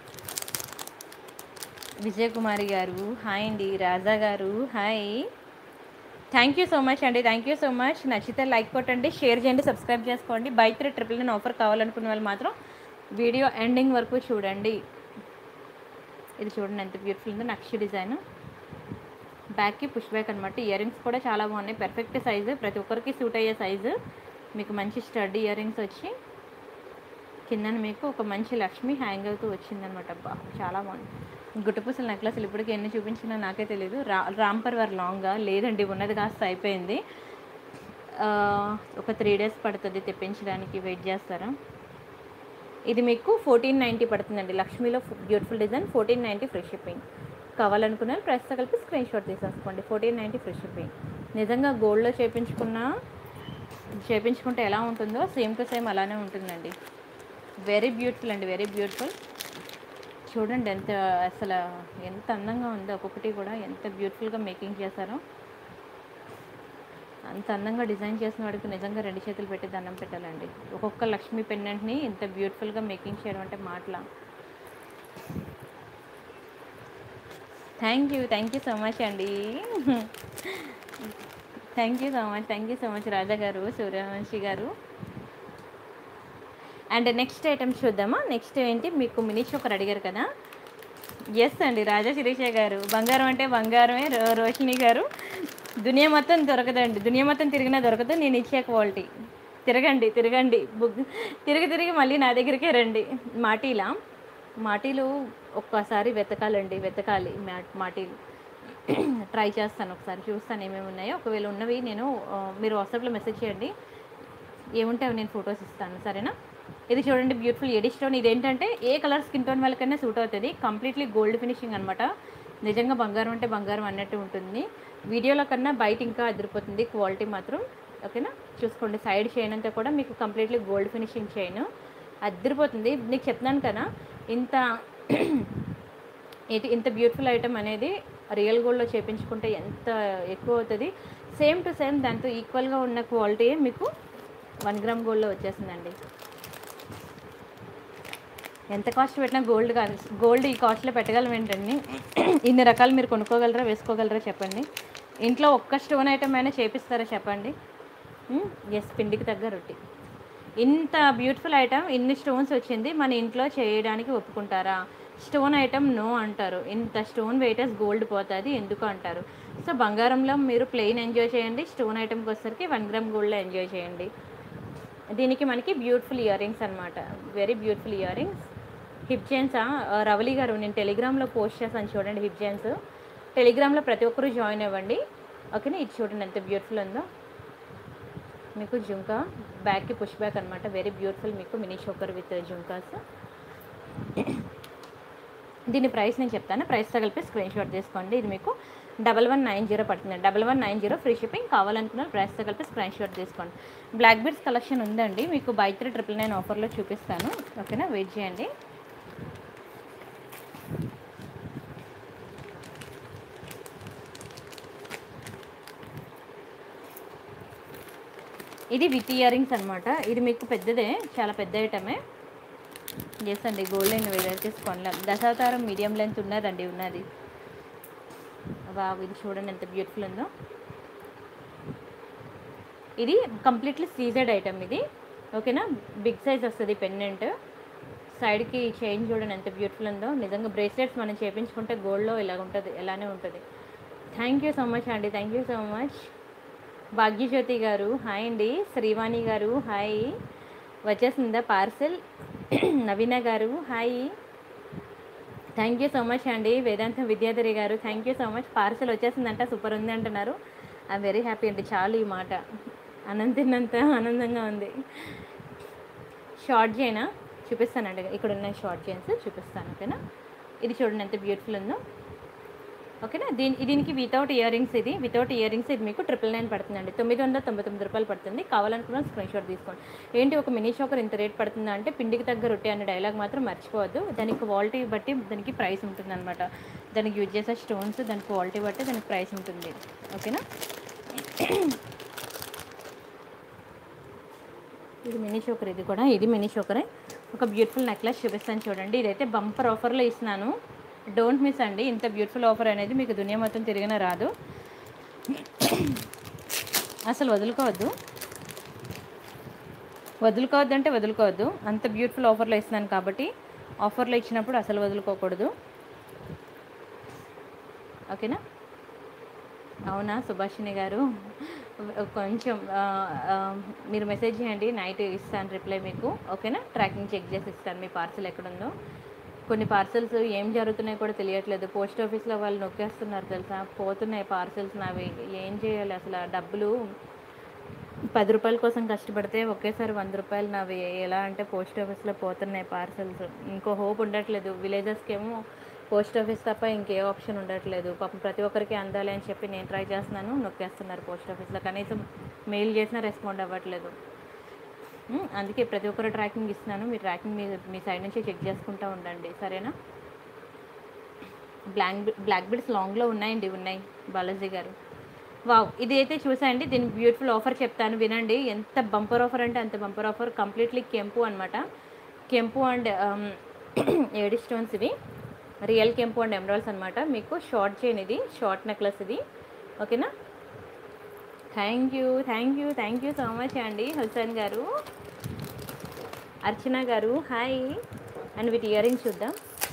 విజయకుమారి గారు హాయ్ అండి Raja garu hi thank you so much అండి థ్యాంక్ యూ సో మచ్ నచ్చితే లైక్ కొట్టండి షేర్ చేయండి సబ్స్క్రైబ్ చేసుకోండి buy three triple nine offer కావాలనుకున్న వాళ్ళు మాత్రం వీడియో ఎండింగ్ వరకు చూడండి ఇది చూడండి ఎంత బ్యూటిఫుల్ ఉందో నక్షి డిజైన్ బ్యాక్కి పుష్ బ్యాక్ అనమాట ఇయర్ రింగ్స్ కూడా చాలా బాగున్నాయి పర్ఫెక్ట్ సైజు ప్రతి ఒక్కరికి సూట్ అయ్యే సైజు మీకు మంచి స్టడ్ ఇయర్ రింగ్స్ వచ్చి కిందన మీకు ఒక మంచి లక్ష్మి హ్యాంగ్ అవుతూ వచ్చిందనమాట అబ్బా చాలా బాగుంది గుట్టపూసల నెక్లెస్లు ఇప్పటికి ఎన్ని చూపించినా నాకే తెలియదు రా రాంపర్ వారు లాంగ్గా లేదండి ఉన్నది కాస్త అయిపోయింది ఆ, ఒక త్రీ డేస్ పడుతుంది తెప్పించడానికి వెయిట్ చేస్తారా ఇది మీకు ఫోర్టీన్ నైంటీ పడుతుందండి లక్ష్మీలో beautiful design fourteen ninety free shipping కావాలనుకున్న వాళ్ళు ప్రైస్తో కలిపి స్క్రీన్ షాట్ తీసేసుకోండి ఫోర్టీన్ నైంటీ ఫ్రీ షిప్పింగ్ నిజంగా గోల్డ్లో చేపించుకున్న చేపించుకుంటే ఎలా ఉంటుందో సేమ్ టు సేమ్ అలానే ఉంటుందండి వెరీ బ్యూటిఫుల్ అండి వెరీ బ్యూటిఫుల్ చూడండి ఎంత అసలు ఎంత అందంగా ఉందో ఒక్కొక్కటి కూడా ఎంత బ్యూటిఫుల్గా మేకింగ్ చేశారో అంత అందంగా డిజైన్ చేసిన వాడికి నిజంగా రెండు చేతులు పెట్టి దండం పెట్టాలండి ఒక్కొక్క లక్ష్మీ పెండెంట్ని ఇంత బ్యూటిఫుల్గా మేకింగ్ చేయడం అంటే మాటల thank you thank you so much అండి thank you so much thank you so much Raja garu Suryavanshi garu and next item చూద్దామా నెక్స్ట్ ఏంటి మీకు మినీ చోకర్ అడిగారు కదా ఎస్ అండి రాజా శిరీష గారు బంగారం అంటే బంగారమే రో- రోషిణి గారు దునియా మొత్తం దొరకదండి దునియా మొత్తం తిరిగినా దొరకదు నేను ఇచ్చే క్వాలిటీ తిరగండి తిరగండి బుగ్ తిరిగి తిరిగి మళ్ళీ నా దగ్గరికే రండి మాటీలా మాటీలు ఒక్కసారి వెతకాలండి వెతకాలి మ్యా- మాటీలు ట్రై చేస్తాను ఒకసారి చూస్తాను ఏమేమి ఉన్నాయో ఒకవేళ ఉన్నవి నేను ఆ, మీరు వాట్సాప్లో మెసేజ్ చేయండి ఏముంటే అవి నేను ఫొటోస్ ఇస్తాను సరేనా ఇది చూడండి బ్యూటిఫుల్ ఎడి స్టోన్ ఇదేంటంటే ఏ కలర్ స్కిన్ టోన్ వాళ్ళకైనా సూట్ అవుతుంది కంప్లీట్లీ గోల్డ్ ఫినిషింగ్ అనమాట నిజంగా బంగారం అంటే బంగారం అన్నట్టు ఉంటుంది వీడియోలో కన్నా బయట ఇంకా అదిరిపోతుంది క్వాలిటీ మాత్రం ఓకేనా చూసుకోండి సైడ్ చైన్ అంతా కూడా మీకు కంప్లీట్లీ గోల్డ్ ఫినిషింగ్ చైన్ అదిరిపోతుంది నీకు చెప్తున్నాను కదా ఇంత ఇది ఇంత బ్యూటిఫుల్ ఐటమ్ అనేది రియల్ గోల్డ్లో చేపించుకుంటే ఎంత ఎక్కువ అవుతుంది సేమ్ టు సేమ్ దాంతో ఈక్వల్గా ఉన్న క్వాలిటీ మీకు వన్ గ్రామ్ గోల్డ్లో వచ్చేసిందండి ఎంత కాస్ట్ పెట్టినా గోల్డ్ కాదు గోల్డ్ ఈ కాస్ట్లో పెట్టగలం ఏంటండి ఇన్ని రకాలు మీరు కొనుక్కోగలరా వేసుకోగలరా చెప్పండి ఇంట్లో ఒక్క స్టోన్ ఐటమ్ అయినా చేపిస్తారా చెప్పండి ఎస్ పిండికి తగ్గ రొట్టి ఇంత బ్యూటిఫుల్ ఐటమ్ ఇన్ని స్టోన్స్ వచ్చింది మన ఇంట్లో చేయడానికి ఒప్పుకుంటారా స్టోన్ ఐటమ్ నో అంటారు ఇంత స్టోన్ వెయిటెస్ గోల్డ్ పోతుంది ఎందుకు అంటారు సో బంగారంలో మీరు ప్లెయిన్ ఎంజాయ్ చేయండి స్టోన్ ఐటమ్కి వచ్చేసరికి వన్ గ్రామ్ గోల్డ్లో ఎంజాయ్ చేయండి దీనికి మనకి బ్యూటిఫుల్ ఇయర్ రింగ్స్ అనమాట వెరీ బ్యూటిఫుల్ ఇయర్ రింగ్స్ హిప్ జెన్స్ రవలి గారు నేను టెలిగ్రామ్లో పోస్ట్ చేస్తాను చూడండి హిప్ జెన్స్ టెలిగ్రామ్లో ప్రతి ఒక్కరూ జాయిన్ అవ్వండి ఓకేనా ఇది చూడండి ఎంత బ్యూటిఫుల్ ఉందో మీకు జుంకా బ్యాక్కి పుష్ బ్యాక్ అనమాట వెరీ బ్యూటిఫుల్ మీకు మినీ షోకర్ విత్ జుంకాస్ దీని ప్రైస్ నేను చెప్తాను ప్రైస్తో కలిపి స్క్రీన్ షాట్ తీసుకోండి ఇది మీకు డబల్ వన్ నైన్ జీరో పడుతుంది double one nine zero free shipping కావాలనుకున్న ప్రైస్తో కలిపి స్క్రీన్ షాట్ తీసుకోండి బ్లాక్ బీడ్స్ కలెక్షన్ ఉందండి మీకు బై త్రీ ట్రిపుల్ నైన్ ఆఫర్లో చూపిస్తాను ఓకేనా వెయిట్ చేయండి ఇది విత్ ఇయర్ రింగ్స్ అనమాట ఇది మీకు పెద్దదే చాలా పెద్ద ఐటమే ఎస్ అండి గోల్డ్ అండ్ వెరైటీస్ కొనలేం దశావతారం మీడియం లెంత్ ఉన్నదండి ఉన్నది వా ఇది చూడండి ఎంత బ్యూటిఫుల్ ఉందో ఇది కంప్లీట్లీ సీజెడ్ ఐటమ్ ఇది ఓకేనా బిగ్ సైజ్ వస్తుంది పెండెంట్ సైడ్కి చైన్ చూడండి ఎంత బ్యూటిఫుల్ ఉందో నిజంగా బ్రేస్లెట్స్ మనం చేపించుకుంటే గోల్డ్లో ఇలా ఉంటుంది ఇలానే ఉంటుంది థ్యాంక్ యూ సో మచ్ అండి thank you so much Bhagyajyothi గారు హాయ్ అండి శ్రీవాణి గారు హాయ్ వచ్చేసిందా పార్సెల్ నవీన గారు hi thank you so much అండి వేదాంతం విద్యాధరి గారు thank you so much parcel వచ్చేసిందంట సూపర్ ఉంది అంటున్నారు ఐ వెరీ హ్యాపీ అండి చాలు ఈ మాట అనంతినంత ఆనందంగా ఉంది షార్ట్ చైనా చూపిస్తానండి ఇక్కడ ఉన్న షార్ట్ చైన్స్ చూపిస్తాను ఓకేనా ఇది చూడండి ఎంత బ్యూటిఫుల్ ఉందో ఓకేనా దీని దీనికి వితౌట్ ఇయర్ రింగ్స్ ఇది వితౌట్ ఇయర్ రింగ్స్ ఇది మీకు ట్రిపుల్ నైన్ పడుతుందండి తొమ్మిది వందల తొంభై తొమ్మిది రూపాయలు పడుతుంది కావాలనుకున్న స్క్రీన్ షాట్ తీసుకోండి ఏంటి ఒక మినీ షాకర్ ఇంత రేట్ పడుతుందా అంటే పిండికి తగ్గ రొట్టె అనే డైలాగ్ మాత్రం మర్చిపోవద్దు దానికి క్వాలిటీ బట్టి దానికి ప్రైస్ ఉంటుంది అనమాట దానికి యూజ్ చేసే స్టోన్స్ దాని క్వాలిటీ బట్టి దానికి ప్రైస్ ఉంటుంది ఓకేనా ఇది మినీ చోకర్ ఇది కూడా ఇది మినీ చోకరే ఒక బ్యూటిఫుల్ నెక్లెస్ చూపిస్తాను చూడండి ఇదైతే బంపర్ ఆఫర్లో ఇస్తున్నాను డోంట్ మిస్ అండి ఇంత బ్యూటిఫుల్ ఆఫర్ అనేది మీకు దునియా మొత్తం తిరిగిన రాదు అసలు వదులుకోవద్దు వదులుకోవద్దు అంటే వదులుకోవద్దు అంత బ్యూటిఫుల్ ఆఫర్లో ఇస్తున్నాను కాబట్టి ఆఫర్లో ఇచ్చినప్పుడు అసలు వదులుకోకూడదు ఓకేనా అవునా సుభాషిణి గారు కొంచెం ఆ, ఆ, మీరు మెసేజ్ చేయండి నైట్ ఇస్తాను రిప్లై మీకు ఓకేనా ట్రాకింగ్ చెక్ చేసి ఇస్తాను మీ పార్సల్ ఎక్కడుందో కొన్ని పార్సల్స్ ఏం జరుగుతున్నాయో కూడా తెలియట్లేదు పోస్ట్ ఆఫీస్లో వాళ్ళు నొక్కేస్తున్నారు తెలుసా పోతున్నాయి పార్సల్స్ నావి ఏం చేయాలి అసలు ఆ డబ్బులు పది రూపాయల కోసం కష్టపడితే ఒకేసారి వంద రూపాయలు నావి ఎలా అంటే పోస్ట్ ఆఫీస్లో పోతున్నాయి పార్సల్స్ ఇంకో హోప్ ఉండట్లేదు విలేజెస్కి ఏమో పోస్ట్ ఆఫీస్ తప్ప ఇంకే ఆప్షన్ ఉండట్లేదు పాపం ప్రతి ఒక్కరికి అందాలి అని చెప్పి నేను ట్రై చేస్తున్నాను నొక్కేస్తున్నారు పోస్ట్ ఆఫీస్లో కనీసం మెయిల్ చేసినా రెస్పాండ్ అవ్వట్లేదు ఉమ్, అందుకే ప్రతి ఒక్కరు ట్రాకింగ్ ఇస్తున్నాను మీ ట్రాకింగ్ మీ మీ సైడ్ నుంచి చెక్ చేసుకుంటూ ఉండండి సరేనా బ్లాక్ బ్లాక్ బిడ్స్ లాంగ్లో ఉన్నాయండి ఉన్నాయి బాలాజీ గారు వావ్ ఇది అయితే చూసాయండి దీని బ్యూటిఫుల్ ఆఫర్ చెప్తాను వినండి ఎంత బంపర్ ఆఫర్ అంటే అంత బంపర్ ఆఫర్ కంప్లీట్లీ కెంపు అనమాట కెంపు అండ్ ఏడి స్టోన్స్ ఇవి రియల్ కెంపు అండ్ ఎమరాల్స్ అనమాట మీకు షార్ట్ చైన్ ఇది షార్ట్ నెక్లెస్ ఇది ఓకేనా thank you thank you thank you so much అండి హుసేన్ గారు అర్చన గారు హాయ్ అండ్ వీటి ఇయర్ రింగ్స్ చూద్దాం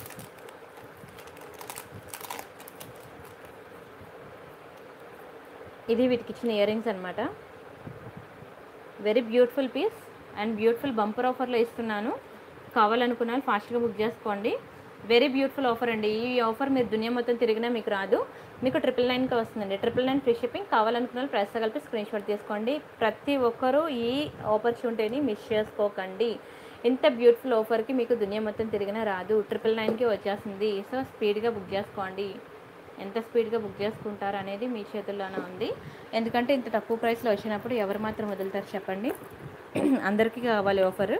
ఇది వీటికి ఇచ్చిన ఇయర్ రింగ్స్ అనమాట very beautiful piece and beautiful bumper ఆఫర్లో ఇస్తున్నాను కావాలనుకున్న వాళ్ళు ఫాస్ట్గా బుక్ చేసుకోండి వెరీ బ్యూటిఫుల్ ఆఫర్ అండి ఈ ఆఫర్ మీరు దునియా మొత్తం తిరిగినా మీకు రాదు మీకు ట్రిపుల్ నైన్కి వస్తుందండి ట్రిపుల్ నైన్ ఫ్రీ షిప్పింగ్ కావాలనుకున్న వాళ్ళు ప్రైస్ కలిపి స్క్రీన్ షాట్ తీసుకోండి ప్రతి ఒక్కరూ ఈ ఆపర్చునిటీని మిస్ చేసుకోకండి ఇంత బ్యూటిఫుల్ ఆఫర్కి మీకు దునియా మొత్తం తిరిగినా రాదు ట్రిపుల్ నైన్కి వచ్చేస్తుంది సో స్పీడ్గా బుక్ చేసుకోండి ఎంత స్పీడ్గా బుక్ చేసుకుంటారు అనేది మీ చేతుల్లోనే ఉంది ఎందుకంటే ఇంత తక్కువ ప్రైస్లో వచ్చినప్పుడు ఎవరు మాత్రం వదులుతారు చెప్పండి అందరికీ కావాలి ఆఫర్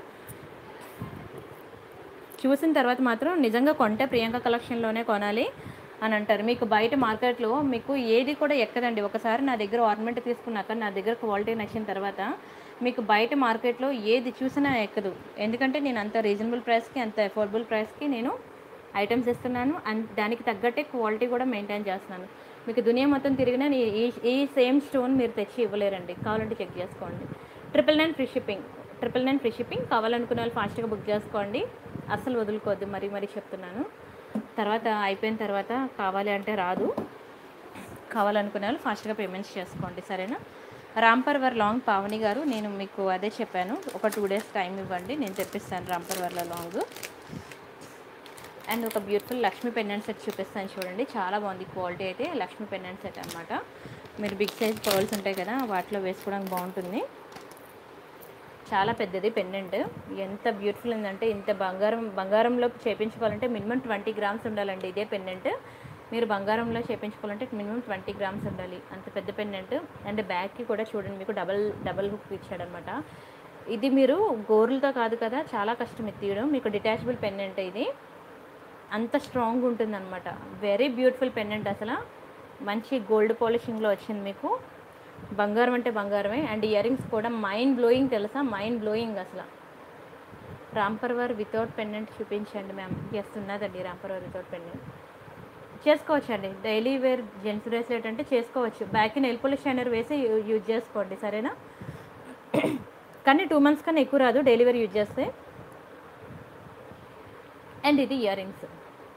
చూసిన తర్వాత మాత్రం నిజంగా కొంటే ప్రియాంక కలెక్షన్లోనే కొనాలి అని అంటారు మీకు బయట మార్కెట్లో మీకు ఏది కూడా ఎక్కదండి ఒకసారి నా దగ్గర ఆర్నమెంట్ తీసుకున్నాక నా దగ్గర క్వాలిటీ నచ్చిన తర్వాత మీకు బయట మార్కెట్లో ఏది చూసినా ఎక్కదు ఎందుకంటే నేను అంత రీజనబుల్ ప్రైస్కి అంత అఫోర్డబుల్ ప్రైస్కి నేను ఐటమ్స్ ఇస్తున్నాను అండ్ దానికి తగ్గట్టే క్వాలిటీ కూడా మెయింటైన్ చేస్తున్నాను మీకు దునియా మొత్తం తిరిగినా నీ- ఈ ఈ సేమ్ స్టోన్ మీరు తెచ్చి ఇవ్వలేరండి కావాలంటే చెక్ చేసుకోండి triple nine free shipping triple nine free shipping కావాలనుకునే వాళ్ళు ఫాస్ట్గా బుక్ చేసుకోండి అస్సలు వదులుకోవద్దు మరీ మరీ చెప్తున్నాను తర్వాత అయిపోయిన తర్వాత కావాలి అంటే రాదు కావాలనుకునే వాళ్ళు ఫాస్ట్గా పేమెంట్స్ చేసుకోండి సరేనా రాంపర్వర్ లాంగ్ పావని గారు నేను మీకు అదే చెప్పాను ఒక టూ డేస్ టైం ఇవ్వండి నేను తెప్పిస్తాను రాంపర్వర్లో లాంగ్ అండ్ ఒక బ్యూటిఫుల్ లక్ష్మీ పెండెంట్ సెట్ చూపిస్తాను చూడండి చాలా బాగుంది క్వాలిటీ అయితే లక్ష్మీ పెండెంట్ సెట్ అనమాట మీరు బిగ్ సైజ్ పర్ల్స్ ఉంటాయి కదా వాటిలో వేసుకోవడానికి బాగుంటుంది చాలా పెద్దది పెండెంట్ ఎంత బ్యూటిఫుల్ ఉందంటే ఇంత బంగారం బంగారంలో చేపించుకోవాలంటే మినిమం ట్వంటీ గ్రామ్స్ ఉండాలండి ఇదే పెండెంట్ మీరు బంగారంలో చేపించుకోవాలంటే మినిమం ట్వంటీ గ్రామ్స్ ఉండాలి అంత పెద్ద పెండెంట్ అండ్ బ్యాగ్కి కూడా చూడండి మీకు డబల్ డబల్ హుక్ ఇచ్చాడనమాట ఇది మీరు గోర్లతో కాదు కదా చాలా కష్టం ఇది తీయడం మీకు డిటాచబుల్ పెండెంట్ ఇది అంత స్ట్రాంగ్ ఉంటుంది అనమాట వెరీ బ్యూటిఫుల్ పెండెంట్ అసలు మంచి గోల్డ్ పాలిషింగ్లో వచ్చింది మీకు బంగారం అంటే బంగారమే అండ్ ఇయర్ రింగ్స్ కూడా మైండ్ బ్లోయింగ్ తెలుసా మైండ్ బ్లోయింగ్ అసలు రాంపర్వర్ వితౌట్ పెండెంట్ చూపించండి మ్యామ్ ఎస్ ఉన్నదండి రాంపర్వర్ వితౌట్ పెండెంట్ చేసుకోవచ్చండి డైలీ వేర్ జెంట్స్ బ్రేస్లెట్ అంటే చేసుకోవచ్చు బ్యాక్ నెయిల్ పోలిష్ షైనర్ వేసి యూ- యూజ్ చేసుకోండి సరేనా కానీ టూ మంత్స్ కన్నా ఎక్కువ రాదు డైలీ వేర్ యూజ్ చేస్తే అండ్ ఇది earrings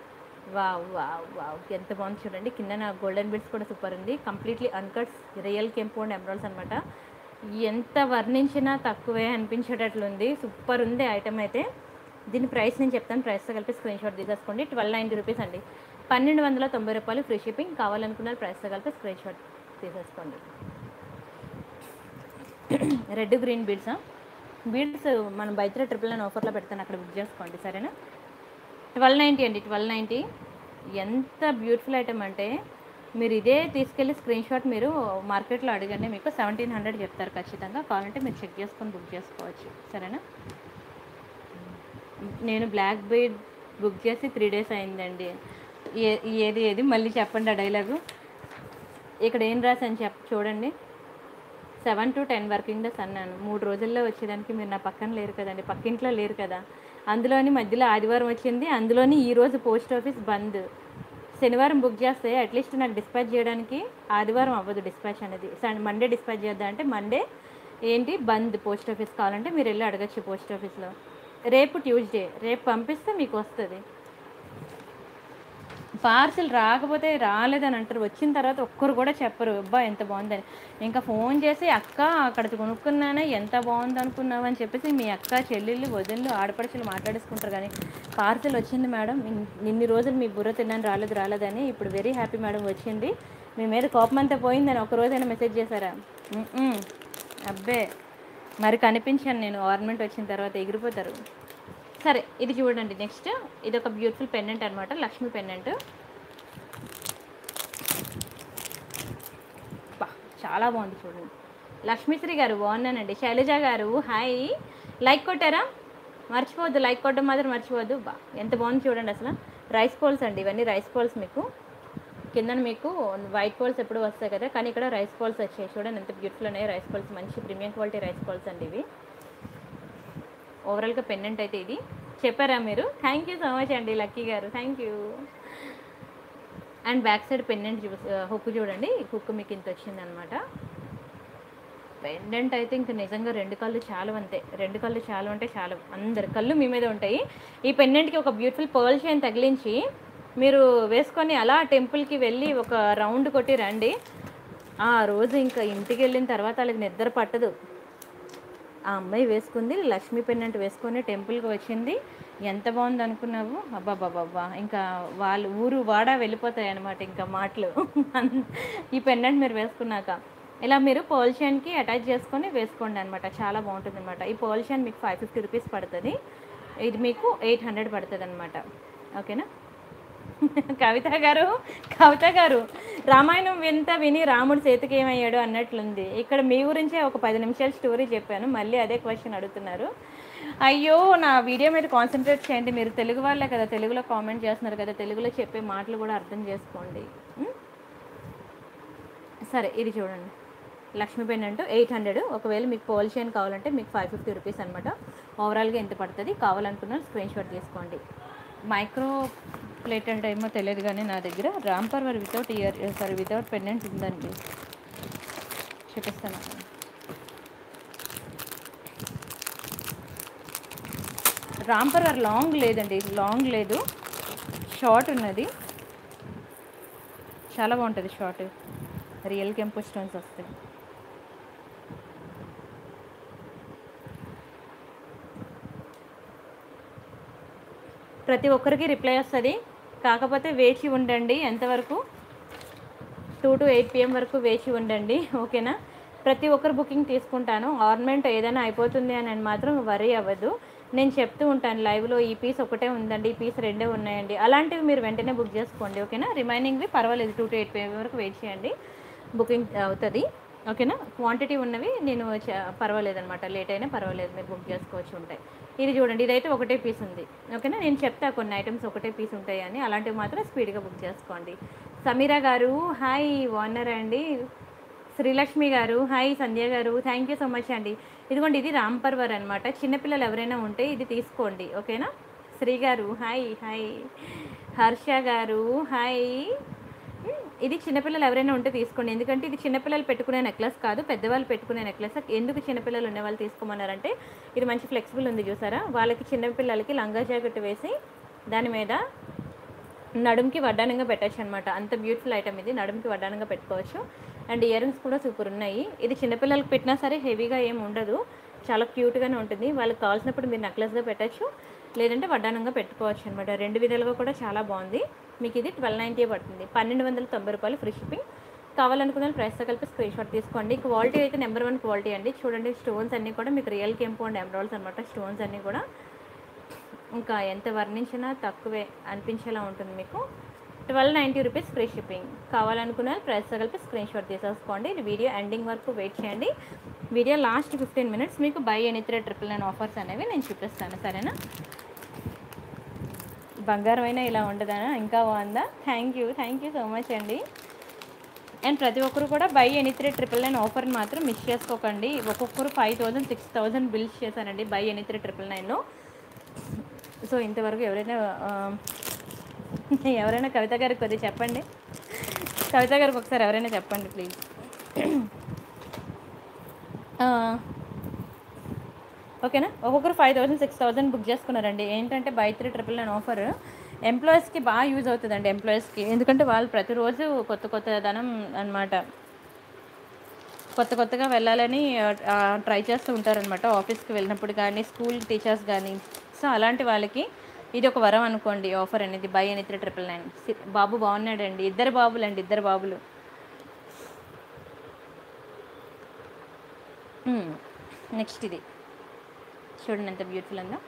wow wow wow ఎంత బాగుంది చూడండి కింద నా గోల్డెన్ బిడ్స్ కూడా సూపర్ ఉంది కంప్లీట్లీ అన్కట్స్ రియల్ కెంపు అండ్ ఎమరాల్స్ అనమాట ఎంత వర్ణించినా తక్కువే అనిపించేటట్లుంది సూపర్ ఉంది ఐటమ్ అయితే దీని ప్రైస్ నేను చెప్తాను ప్రైస్తో కలిపి స్క్రీన్ షాట్ తీసేసుకోండి ట్వెల్వ్ నైంటీ రూపీస్ అండి పన్నెండు వందల తొంభై రూపాయలు ఫ్రీ షిప్పింగ్ కావాలనుకున్నారు ప్రైస్తో కలిపి స్క్రీన్ షాట్ తీసేసుకోండి రెడ్ గ్రీన్ బీడ్సా బీడ్స్ మనం బైత్ర ట్రిపుల్ నైన్ ఆఫర్లో పెడతాను అక్కడ బుక్ చేసుకోండి సరేనా ట్వెల్వ్ నైంటీ అండి ట్వెల్వ్ నైంటీ ఎంత బ్యూటిఫుల్ ఐటమ్ అంటే మీరు ఇదే తీసుకెళ్ళి స్క్రీన్ షాట్ మీరు మార్కెట్లో అడగండి మీకు సెవెంటీన్ హండ్రెడ్ చెప్తారు ఖచ్చితంగా కావాలంటే మీరు చెక్ చేసుకొని బుక్ చేసుకోవచ్చు సరేనా నేను బ్లాక్ బీడ్ బుక్ చేసి త్రీ డేస్ అయిందండి ఏ ఏది ఏది మళ్ళీ చెప్పండి ఆ డైలాగు ఇక్కడ ఏం రాసని చెప్ చూడండి seven to ten working days అన్నాను మూడు రోజుల్లో వచ్చేదానికి మీరు నా పక్కన లేరు కదండి పక్కింట్లో లేరు కదా అందులోని మధ్యలో ఆదివారం వచ్చింది అందులోని ఈ రోజు పోస్ట్ ఆఫీస్ బంద్ శనివారం బుక్ చేస్తే అట్లీస్ట్ నాకు డిస్పాచ్ చేయడానికి ఆదివారం అవ్వదు డిస్పాచ్ అనేది సండే మండే డిస్పాచ్ చేద్దాం అంటే మండే ఏంటి బంద్ పోస్ట్ ఆఫీస్ కావాలంటే మీరు వెళ్ళి అడగచ్చు పోస్ట్ ఆఫీస్లో రేపు ట్యూస్డే రేపు పంపిస్తే మీకు వస్తుంది పార్సిల్ రాకపోతే రాలేదని అంటారు వచ్చిన తర్వాత ఒక్కరు కూడా చెప్పరు అబ్బా ఎంత బాగుందని ఇంకా ఫోన్ చేసి అక్క అక్కడ కొనుక్కున్నానే ఎంత బాగుంది అనుకున్నావు అని చెప్పేసి మీ అక్క చెల్లెళ్ళు వదిళ్ళు ఆడపడుచులు మాట్లాడేసుకుంటారు కానీ పార్సిల్ వచ్చింది మేడం ఇన్- ఇన్ని రోజులు మీ బుర్ర తిన్నాను రాలేదు రాలేదని ఇప్పుడు వెరీ హ్యాపీ మేడం వచ్చింది మీ మీద కోపం అంతా పోయిందని ఒక రోజైనా మెసేజ్ చేశారా మ్మ్. అబ్బే మరి కనిపించాను నేను ఆర్నమెంట్ వచ్చిన తర్వాత ఎగిరిపోతారు సరే ఇది చూడండి నెక్స్ట్ ఇది ఒక బ్యూటిఫుల్ పెండెంట్ అనమాట లక్ష్మి పెండెంట్ బా చాలా బాగుంది చూడండి లక్ష్మీశ్రీ గారు బాగున్నానండి శైలజ గారు హాయ్ లైక్ కొట్టారా మర్చిపోవద్దు లైక్ కొట్టడం మాత్రం మర్చిపోవద్దు బా ఎంత బాగుంది చూడండి అసలు రైస్ పోల్స్ అండి ఇవన్నీ రైస్ పోల్స్ మీకు కింద మీకు వైట్ పోల్స్ ఎప్పుడు వస్తాయి కదా కానీ ఇక్కడ రైస్ పోల్స్ వచ్చాయి చూడండి ఎంత బ్యూటిఫుల్ ఉన్నాయి రైస్ పోల్స్ మంచి ప్రీమియం క్వాలిటీ రైస్ పోల్స్ అండి ఇవి ఓవరాల్గా పెండెంట్ అయితే ఇది చెప్పారా మీరు థ్యాంక్ యూ సో మచ్ అండి లక్కీ గారు thank you and back side pendant చూ హుక్ చూడండి హుక్ మీకు ఇంత వచ్చిందనమాట పెండెంట్ అయితే ఇంక నిజంగా రెండు కళ్ళు చాలు అంతే రెండు కళ్ళు చాలు అంటే చాలు అందరు కళ్ళు మీ మీద ఉంటాయి ఈ పెండెంట్కి ఒక బ్యూటిఫుల్ పర్ల్ చైన్ తగిలించి మీరు వేసుకొని అలా టెంపుల్కి వెళ్ళి ఒక రౌండ్ కొట్టి రండి ఆ రోజు ఇంకా ఇంటికి వెళ్ళిన తర్వాత వాళ్ళకి నిద్ర పట్టదు ఆ అమ్మాయి వేసుకుంది లక్ష్మీ పెన్నెంట్ వేసుకొని టెంపుల్కి వచ్చింది ఎంత బాగుంది అనుకున్నావు అబ్బాబాబా ఇంకా వాళ్ళు ఊరు వాడ వెళ్ళిపోతాయి అనమాట ఇంకా మాటలు ఈ పెన్నెంట్ మీరు వేసుకున్నాక ఇలా మీరు పోల్షన్కి అటాచ్ చేసుకొని వేసుకోండి అనమాట చాలా బాగుంటుంది అనమాట ఈ పోల్షన్ మీకు ఫైవ్ ఫిఫ్టీ రూపీస్ పడుతుంది ఇది మీకు ఎయిట్ హండ్రెడ్ పడుతుంది అనమాట ఓకేనా కవిత గారు కవిత గారు రామాయణం వింత విని రాముడు చేతికి ఏమయ్యాడు అన్నట్లుంది ఇక్కడ మీ గురించే ఒక పది నిమిషాల స్టోరీ చెప్పాను మళ్ళీ అదే క్వశ్చన్ అడుగుతున్నారు అయ్యో నా వీడియో మీద కాన్సన్ట్రేట్ చేయండి మీరు తెలుగు వాళ్ళే కదా తెలుగులో కామెంట్ చేస్తున్నారు కదా తెలుగులో చెప్పే మాటలు కూడా అర్థం చేసుకోండి ఉం? సరే ఇది చూడండి లక్ష్మీ పెండెంట్ ఎయిట్ హండ్రెడ్ ఒకవేళ మీకు పోల్ చైన్ కావాలంటే మీకు ఫైవ్ ఫిఫ్టీ రూపీస్ అనమాట ఓవరాల్గా ఎంత పడుతుంది కావాలనుకున్న స్క్రీన్ షాట్ తీసుకోండి మైక్రో ప్లేట్ అంటే ఏమో తెలియదు కానీ నా దగ్గర రాంపర్వర్ without ear sorry without pendant ఉందండి చూపిస్తాను రాంపర్వర్ లాంగ్ లేదండి లాంగ్ లేదు షార్ట్ ఉన్నది చాలా బాగుంటుంది షార్ట్ రియల్ కెంపు స్టోన్స్ వస్తాయి ప్రతి ఒక్కరికి రిప్లై వస్తుంది కాకపోతే వేచి ఉండండి ఎంతవరకు టూ టు ఎయిట్ పిఎం వరకు వేచి ఉండండి ఓకేనా ప్రతి ఒక్కరు బుకింగ్ తీసుకుంటాను ఆర్నమెంట్ ఏదైనా అయిపోతుంది అని అని మాత్రం వరీ అవ్వదు నేను చెప్తూ ఉంటాను లైవ్లో ఈ పీస్ ఒకటే ఉందండి ఈ పీస్ రెండే ఉన్నాయండి అలాంటివి మీరు వెంటనే బుక్ చేసుకోండి ఓకేనా రిమైనింగ్వి పర్వాలేదు టూ టు ఎయిట్ పిఎం వరకు వెయిట్ చేయండి బుకింగ్ అవుతుంది ఓకేనా క్వాంటిటీ ఉన్నవి నేను చ- పర్వాలేదు అనమాట లేట్ అయినా పర్వాలేదు మీరు బుక్ చేసుకోవచ్చు ఉంటాయి ఇది చూడండి ఇదైతే ఒకటే పీస్ ఉంది ఓకేనా నేను చెప్తా కొన్ని ఐటమ్స్ ఒకటే పీస్ ఉంటాయి అని అలాంటివి మాత్రం స్పీడ్గా బుక్ చేసుకోండి సమీరా గారు హాయ్ బాగున్నారా అండి శ్రీలక్ష్మి గారు హాయ్ సంధ్య గారు థ్యాంక్ యూ సో మచ్ అండి ఇదిగోండి ఇది రాంపర్వర్ అనమాట చిన్నపిల్లలు ఎవరైనా ఉంటే ఇది తీసుకోండి ఓకేనా శ్రీ గారు హాయ్ హాయ్ హర్ష గారు హాయ్ మ్, ఇది చిన్నపిల్లలు ఎవరైనా ఉంటే తీసుకోండి ఎందుకంటే ఇది చిన్నపిల్లలు పెట్టుకునే నెక్లెస్ కాదు పెద్దవాళ్ళు పెట్టుకునే నెక్లెస్ ఎందుకు చిన్నపిల్లలు ఉన్న వాళ్ళు తీసుకోమన్నారంటే ఇది మంచి ఫ్లెక్సిబుల్ ఉంది చూసారా వాళ్ళకి చిన్నపిల్లలకి లంగా జాకెట్ వేసి దాని మీద నడుముకి వడ్డానంగా పెట్టచ్చు అనమాట అంత బ్యూటిఫుల్ ఐటమ్ ఇది నడుముకి వడ్డానంగా పెట్టుకోవచ్చు అండ్ ఇయర్ రింగ్స్ కూడా సూపర్ ఉన్నాయి ఇది చిన్నపిల్లలకి పెట్టినా సరే హెవీగా ఏం ఉండదు చాలా క్యూట్గానే ఉంటుంది వాళ్ళకి కావాల్సినప్పుడు మీరు నెక్లెస్గా పెట్టచ్చు లేదంటే వడ్డానంగా పెట్టుకోవచ్చు అనమాట రెండు విధాలుగా కూడా చాలా బాగుంది మీకు ఇది ట్వెల్వ్ నైంటీ పడుతుంది పన్నెండు వందల తొంభై రూపాయలు ఫ్రీ షిప్పింగ్ కావాలనుకున్న ప్రైస్తో కలిపి స్క్రీన్ షాట్ తీసుకోండి క్వాలిటీ అయితే నెంబర్ వన్ క్వాలిటీ అండి చూడండి స్టోన్స్ అన్నీ కూడా మీకు రియల్ కెంపు అండ్ ఎమరాల్స్ అనమాట స్టోన్స్ అన్నీ కూడా ఇంకా ఎంత వర్ణించినా తక్కువే అనిపించేలా ఉంటుంది మీకు twelve ninety rupees free shipping కావాలనుకున్న ప్రైస్ కలిపి స్క్రీన్ షాట్ తీసేసుకోండి ఇది వీడియో ఎండింగ్ వరకు వెయిట్ చేయండి వీడియో లాస్ట్ ఫిఫ్టీన్ మినిట్స్ మీకు by any three triple nine offers అనేవి నేను చూపిస్తాను సరేనా బంగారం అయినా ఇలా ఉండదా ఇంకా బాగుందా thank you thank you so much అండి అండ్ ప్రతి ఒక్కరు కూడా buy any three triple nine ఆఫర్ని మాత్రం మిస్ చేసుకోకండి ఒక్కొక్కరు five thousand six thousand bills చేశారండి బై ఎనీ త్రీ ట్రిపుల్ నైన్లో సో ఇంతవరకు ఎవరైనా ఆ, ఎవరైనా కవిత గారికి కొద్దిగా చెప్పండి కవిత గారికి ఒకసారి ఎవరైనా చెప్పండి ప్లీజ్ ఓకేనా ఒక్కొక్కరు five thousand six thousand book చేసుకున్నారండి ఏంటంటే buy three triple nine offer ఎంప్లాయీస్కి బాగా యూజ్ అవుతుందండి ఎంప్లాయీస్కి ఎందుకంటే వాళ్ళు ప్రతిరోజు కొత్త కొత్త ధనం అనమాట కొత్త కొత్తగా వెళ్ళాలని ట్రై చేస్తూ ఉంటారనమాట ఆఫీస్కి వెళ్ళినప్పుడు కానీ స్కూల్ టీచర్స్ కానీ సో అలాంటి వాళ్ళకి ఇది ఒక వరం అనుకోండి ఆఫర్ అనేది బై అని త్రీ ట్రిపుల్ నైన్ బాబు బాగున్నాడండి ఇద్దరు బాబులు అండి ఇద్దరు బాబులు నెక్స్ట్ ఇది చూడండి ఎంత బ్యూటిఫుల్ ఉందో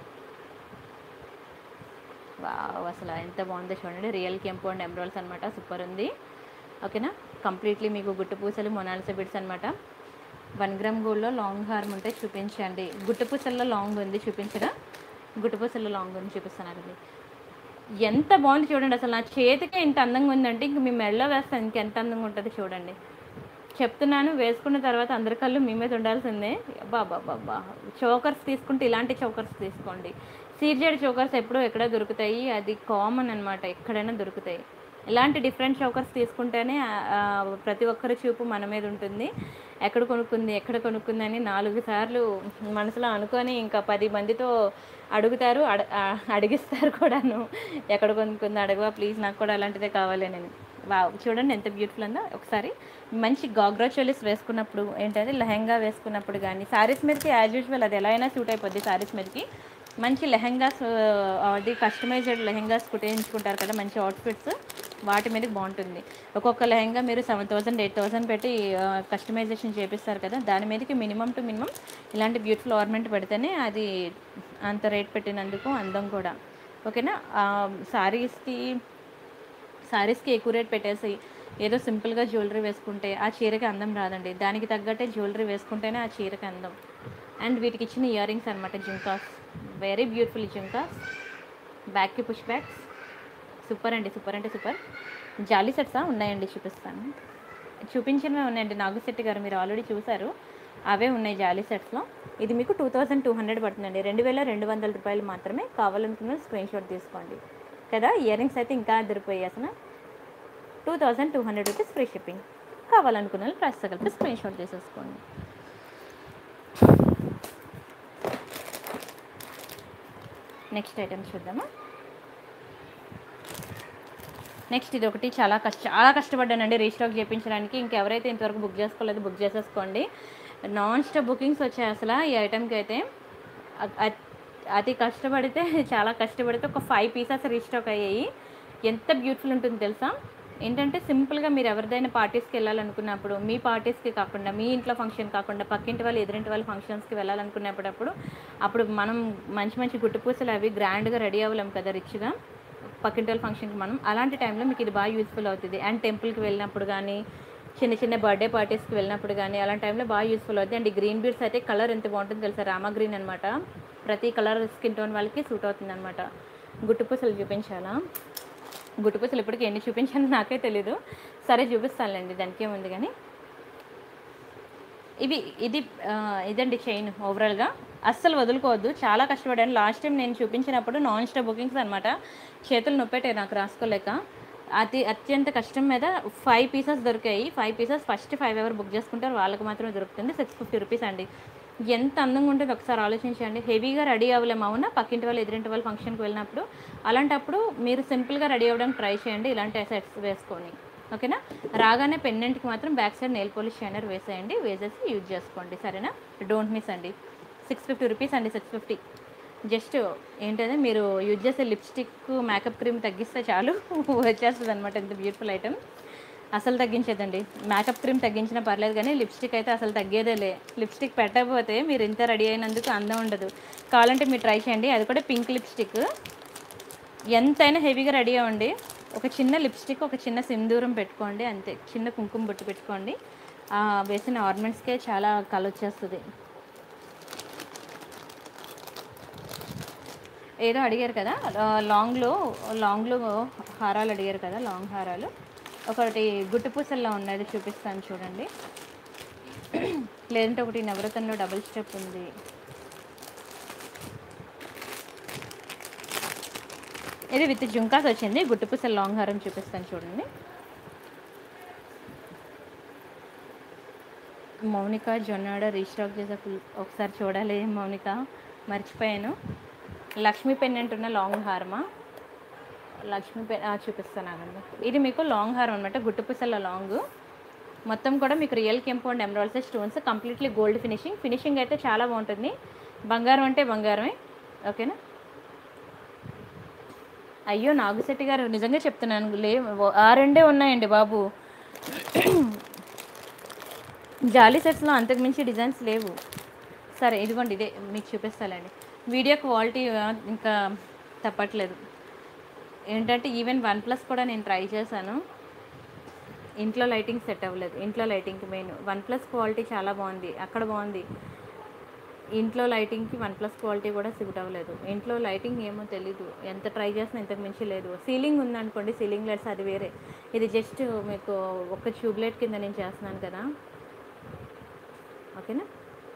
వావ్ అసలు ఎంత బాగుందో చూడండి రియల్ కెంపు అండ్ ఎమరాల్స్ అనమాట సూపర్ ఉంది ఓకేనా కంప్లీట్లీ మీకు గుట్టు పూసలు మొనాలిసా బిడ్స్ అనమాట వన్ గ్రామ్ గోల్డ్లో లాంగ్ హార్మ్ ఉంటే చూపించండి గుట్టు పూసల్లో లాంగ్ ఉంది చూపించరా గుట్టు పూసల్లో లాంగ్ ఉంది చూపిస్తున్నారండి ఎంత బాగుంది చూడండి అసలు నా చేతికే ఇంత అందంగా ఉందంటే ఇంక మీ మెడలో వేస్తాను ఇంకెంత అందంగా ఉంటుంది చూడండి చెప్తున్నాను వేసుకున్న తర్వాత అందరి కళ్ళు మీ మీద ఉండాల్సిందే బాబా బాబా చోకర్స్ తీసుకుంటే ఇలాంటి చోకర్స్ తీసుకోండి సీజెడ్ చోకర్స్ ఎప్పుడో ఎక్కడ దొరుకుతాయి అది కామన్ అనమాట ఎక్కడైనా దొరుకుతాయి ఇలాంటి డిఫరెంట్ చోకర్స్ తీసుకుంటేనే ఆ, ఆ, ప్రతి ఒక్కరి చూపు మన మీద ఉంటుంది ఎక్కడ కొనుక్కుంది ఎక్కడ కొనుక్కుంది అని నాలుగు సార్లు మనసులో అనుకొని ఇంకా పది మందితో అడుగుతారు అడ ఆ, అడిగిస్తారు కూడాను ఎక్కడ కొనుక్కుంది అడగవా ప్లీజ్ నాకు కూడా అలాంటిదే కావాలి నేను వావ్ చూడండి ఎంత బ్యూటిఫుల్ ఉందో ఒకసారి మంచి గాగ్రా చోలీస్ వేసుకున్నప్పుడు ఏంటంటే లెహంగా వేసుకున్నప్పుడు కానీ శారీస్ మీదకి యాజ్ యూజువల్ అది ఎలా అయినా సూట్ అయిపోద్ది శారీస్ మీదకి మంచి లెహంగాస్ ఆ, అది కస్టమైజ్డ్ లెహంగాస్ కుట్టించుకుంటారు కదా మంచి అవుట్ఫిట్స్ వాటి మీదకి బాగుంటుంది ఒక్కొక్క లెహంగా మీరు సెవెన్ థౌసండ్ ఎయిట్ థౌసండ్ పెట్టి కస్టమైజేషన్ చేపిస్తారు కదా దాని మీదకి మినిమం టు మినిమం ఇలాంటి బ్యూటిఫుల్ ఆర్నమెంట్ పెడితేనే అది అంత రేట్ పెట్టినందుకు అందం కూడా ఓకేనా శారీస్కి శారీస్కి ఎక్కువ రేట్ పెట్టేసి ఏదో సింపుల్గా జ్యువెలరీ వేసుకుంటే ఆ చీరకి అందం రాదండి దానికి తగ్గట్టే జ్యువెలరీ వేసుకుంటేనే ఆ చీరకి అందం అండ్ వీటికి ఇచ్చిన ఇయర్ రింగ్స్ అనమాట జుంకాస్ వెరీ బ్యూటిఫుల్ జుంకాస్ బ్యాక్కి పుష్ బ్యాగ్స్ సూపర్ అండి సూపర్ అంటే సూపర్ జాలీ సెట్సా ఉన్నాయండి చూపిస్తాను చూపించినవే ఉన్నాయండి నాగశెట్టి గారు మీరు ఆల్రెడీ చూసారు అవే ఉన్నాయి జాలీ సెట్స్లో ఇది మీకు టూ థౌజండ్ టూ హండ్రెడ్ పడుతుందండి రెండు వేల రెండు వందల రూపాయలు మాత్రమే కావాలనుకున్న స్క్రీన్ షాట్ తీసుకోండి కదా ఇయర్ రింగ్స్ అయితే ఇంకా అదిరిపోయాయి అసలు two thousand two hundred rupees free shipping కావాలనుకున్న వాళ్ళు ప్రైస్ కలిపి స్క్రీన్ షాట్ తీసేసుకోండి నెక్స్ట్ ఐటమ్ చూద్దామా నెక్స్ట్ ఇది ఒకటి చాలా కష్ట చాలా కష్టపడ్డానండి రీస్టాక్ చేయించడానికి ఇంకెవరైతే ఇంతవరకు బుక్ చేసుకోలేదు బుక్ చేసేసుకోండి నాన్ స్టాప్ బుకింగ్స్ వచ్చాయి అసలు ఈ ఐటెంకి అయితే అ- అ- అతి కష్టపడితే చాలా కష్టపడితే ఒక ఫైవ్ పీసెస్ రీస్టాక్ అయ్యాయి ఎంత బ్యూటిఫుల్ ఉంటుంది తెలుసా ఏంటంటే సింపుల్గా మీరు ఎవరిదైనా పార్టీస్కి వెళ్ళాలనుకున్నప్పుడు మీ పార్టీస్కి కాకుండా మీ ఇంట్లో ఫంక్షన్ కాకుండా పక్కింటి వాళ్ళు ఎదురింటి వాళ్ళ ఫంక్షన్స్కి వెళ్ళాలనుకున్నప్పుడు అప్పుడు మనం మంచి మంచి గుట్టుపూసలు అవి గ్రాండ్గా రెడీ అవ్వలేం కదా రిచ్గా పక్కింటి వాళ్ళ ఫంక్షన్కి మనం అలాంటి టైంలో మీకు ఇది బాగా యూస్ఫుల్ అవుతుంది అండ్ టెంపుల్కి వెళ్ళినప్పుడు కానీ చిన్న చిన్న బర్త్డే పార్టీస్కి వెళ్ళినప్పుడు కానీ అలాంటి టైంలో బాగా యూస్ఫుల్ అవుతుంది అండ్ ఈ గ్రీన్ బీడ్స్ అయితే కలర్ ఎంత బాగుంటుంది తెలుసా రామా గ్రీన్ అనమాట ప్రతి కలర్ స్కిన్ టోన్ వాళ్ళకి సూట్ అవుతుంది అనమాట గుట్టుపూసలు చూపించాలా గుట్టుపూసలు ఇప్పటికి ఎన్ని చూపించాను నాకే తెలీదు సరే చూపిస్తానులేండి దానికి ఏముంది కానీ ఇవి ఇది ఆ, ఇదండి చైన్ ఓవరాల్గా అస్సలు వదులుకోవద్దు చాలా కష్టపడాను లాస్ట్ టైం నేను చూపించినప్పుడు నాన్ స్టాప్ బుకింగ్స్ అనమాట చేతులు నొప్పెట్టాయి నాకు రాసుకోలేక అతి అత్యంత కష్టం మీద ఫైవ్ పీసెస్ దొరికాయి ఫైవ్ పీసెస్ ఫస్ట్ ఫైవ్ ఎవరు బుక్ చేసుకుంటారు వాళ్ళకి మాత్రమే దొరుకుతుంది సిక్స్ ఫిఫ్టీ రూపీస్ అండి ఎంత అందంగా ఉంటుంది ఒకసారి ఆలోచించండి హెవీగా రెడీ అవ్వలేము అవునా పక్కింటి వాళ్ళు ఎదురింటి వాళ్ళు ఫంక్షన్కి వెళ్ళినప్పుడు అలాంటప్పుడు మీరు సింపుల్గా రెడీ అవ్వడానికి ట్రై చేయండి ఇలాంటి సెట్స్ వేసుకొని ఓకేనా రాగానే పెండెంట్కి మాత్రం back side nail polish shiner వేసేయండి వేసేసి యూజ్ చేసుకోండి సరేనా డోంట్ మిస్ అండి సిక్స్ ఫిఫ్టీ రూపీస్ అండి సిక్స్ ఫిఫ్టీ జస్ట్ ఏంటంటే మీరు యూజ్ చేసే లిప్స్టిక్ మేకప్ క్రీమ్ తగ్గిస్తే చాలు వచ్చేస్తుంది అనమాట ఇంత బ్యూటిఫుల్ ఐటమ్ అసలు తగ్గించేదండి మేకప్ క్రీమ్ తగ్గించినా పర్లేదు కానీ లిప్స్టిక్ అయితే అసలు తగ్గేదేలే లిప్స్టిక్ పెట్టకపోతే మీరు ఇంత రెడీ అయినందుకు అందం ఉండదు కావాలంటే మీరు ట్రై చేయండి అది కూడా పింక్ లిప్స్టిక్ ఎంతైనా హెవీగా రెడీ అవ్వండి ఒక చిన్న లిప్స్టిక్ ఒక చిన్న సింధూరం పెట్టుకోండి అంతే చిన్న కుంకుమ బొట్టు పెట్టుకోండి ఆ వేసిన ఆర్నమెంట్స్కే చాలా కళ వచ్చేస్తుంది ఏదో అడిగారు కదా ఆ, లాంగ్లో లాంగ్లో హారాలు అడిగారు కదా లాంగ్ హారాలు ఒకటి గుట్టు పూసల్లో ఉన్నది చూపిస్తాను చూడండి లేదంటే ఒకటి నవరత్నంలో డబుల్ స్టెప్ ఉంది ఇది విత్ జుంకాస్ వచ్చింది గుట్టు పూసల లాంగ్ హారం చూపిస్తాను చూడండి మౌనిక జొన్నాడ రీస్టాక్ చేసే ఫుల్ ఒకసారి చూడాలి మౌనిక మర్చిపోయాను లక్ష్మీ పెన్నెంట్ ఉన్న లాంగ్ హారమా లక్ష్మీ పెన్ చూపిస్తాను ఆగండి ఇది మీకు లాంగ్ హారం అనమాట గుట్టుపుసల లాంగ్ మొత్తం కూడా మీకు రియల్ కెంపు and emeralds stones completely gold finishing finishing అయితే చాలా బాగుంటుంది బంగారం అంటే బంగారమే ఓకేనా అయ్యో నాగుశెట్టి గారు నిజంగా చెప్తున్నాను లే ఆ రెండే ఉన్నాయండి బాబు జాలీ సెట్స్లో అంతకుమించి డిజైన్స్ లేవు సరే ఇదిగోండి ఇదే మీకు చూపిస్తానండి వీడియో క్వాలిటీ ఆ, ఇంకా తప్పట్లేదు ఏంటంటే ఈవెన్ వన్ ప్లస్ కూడా నేను ట్రై చేశాను ఇంట్లో లైటింగ్ సెట్ అవ్వలేదు ఇంట్లో లైటింగ్కి మెయిన్ వన్ ప్లస్ క్వాలిటీ చాలా బాగుంది అక్కడ బాగుంది ఇంట్లో లైటింగ్కి వన్ ప్లస్ క్వాలిటీ కూడా సూట్ అవ్వలేదు ఇంట్లో లైటింగ్ ఏమో తెలీదు ఎంత ట్రై చేసినా ఇంతకు మించి లేదు సీలింగ్ ఉందనుకోండి సీలింగ్ లైట్స్ అది వేరే ఇది జస్ట్ మీకు ఒక ట్యూబ్లైట్ కింద నేను చేస్తున్నాను కదా ఓకేనా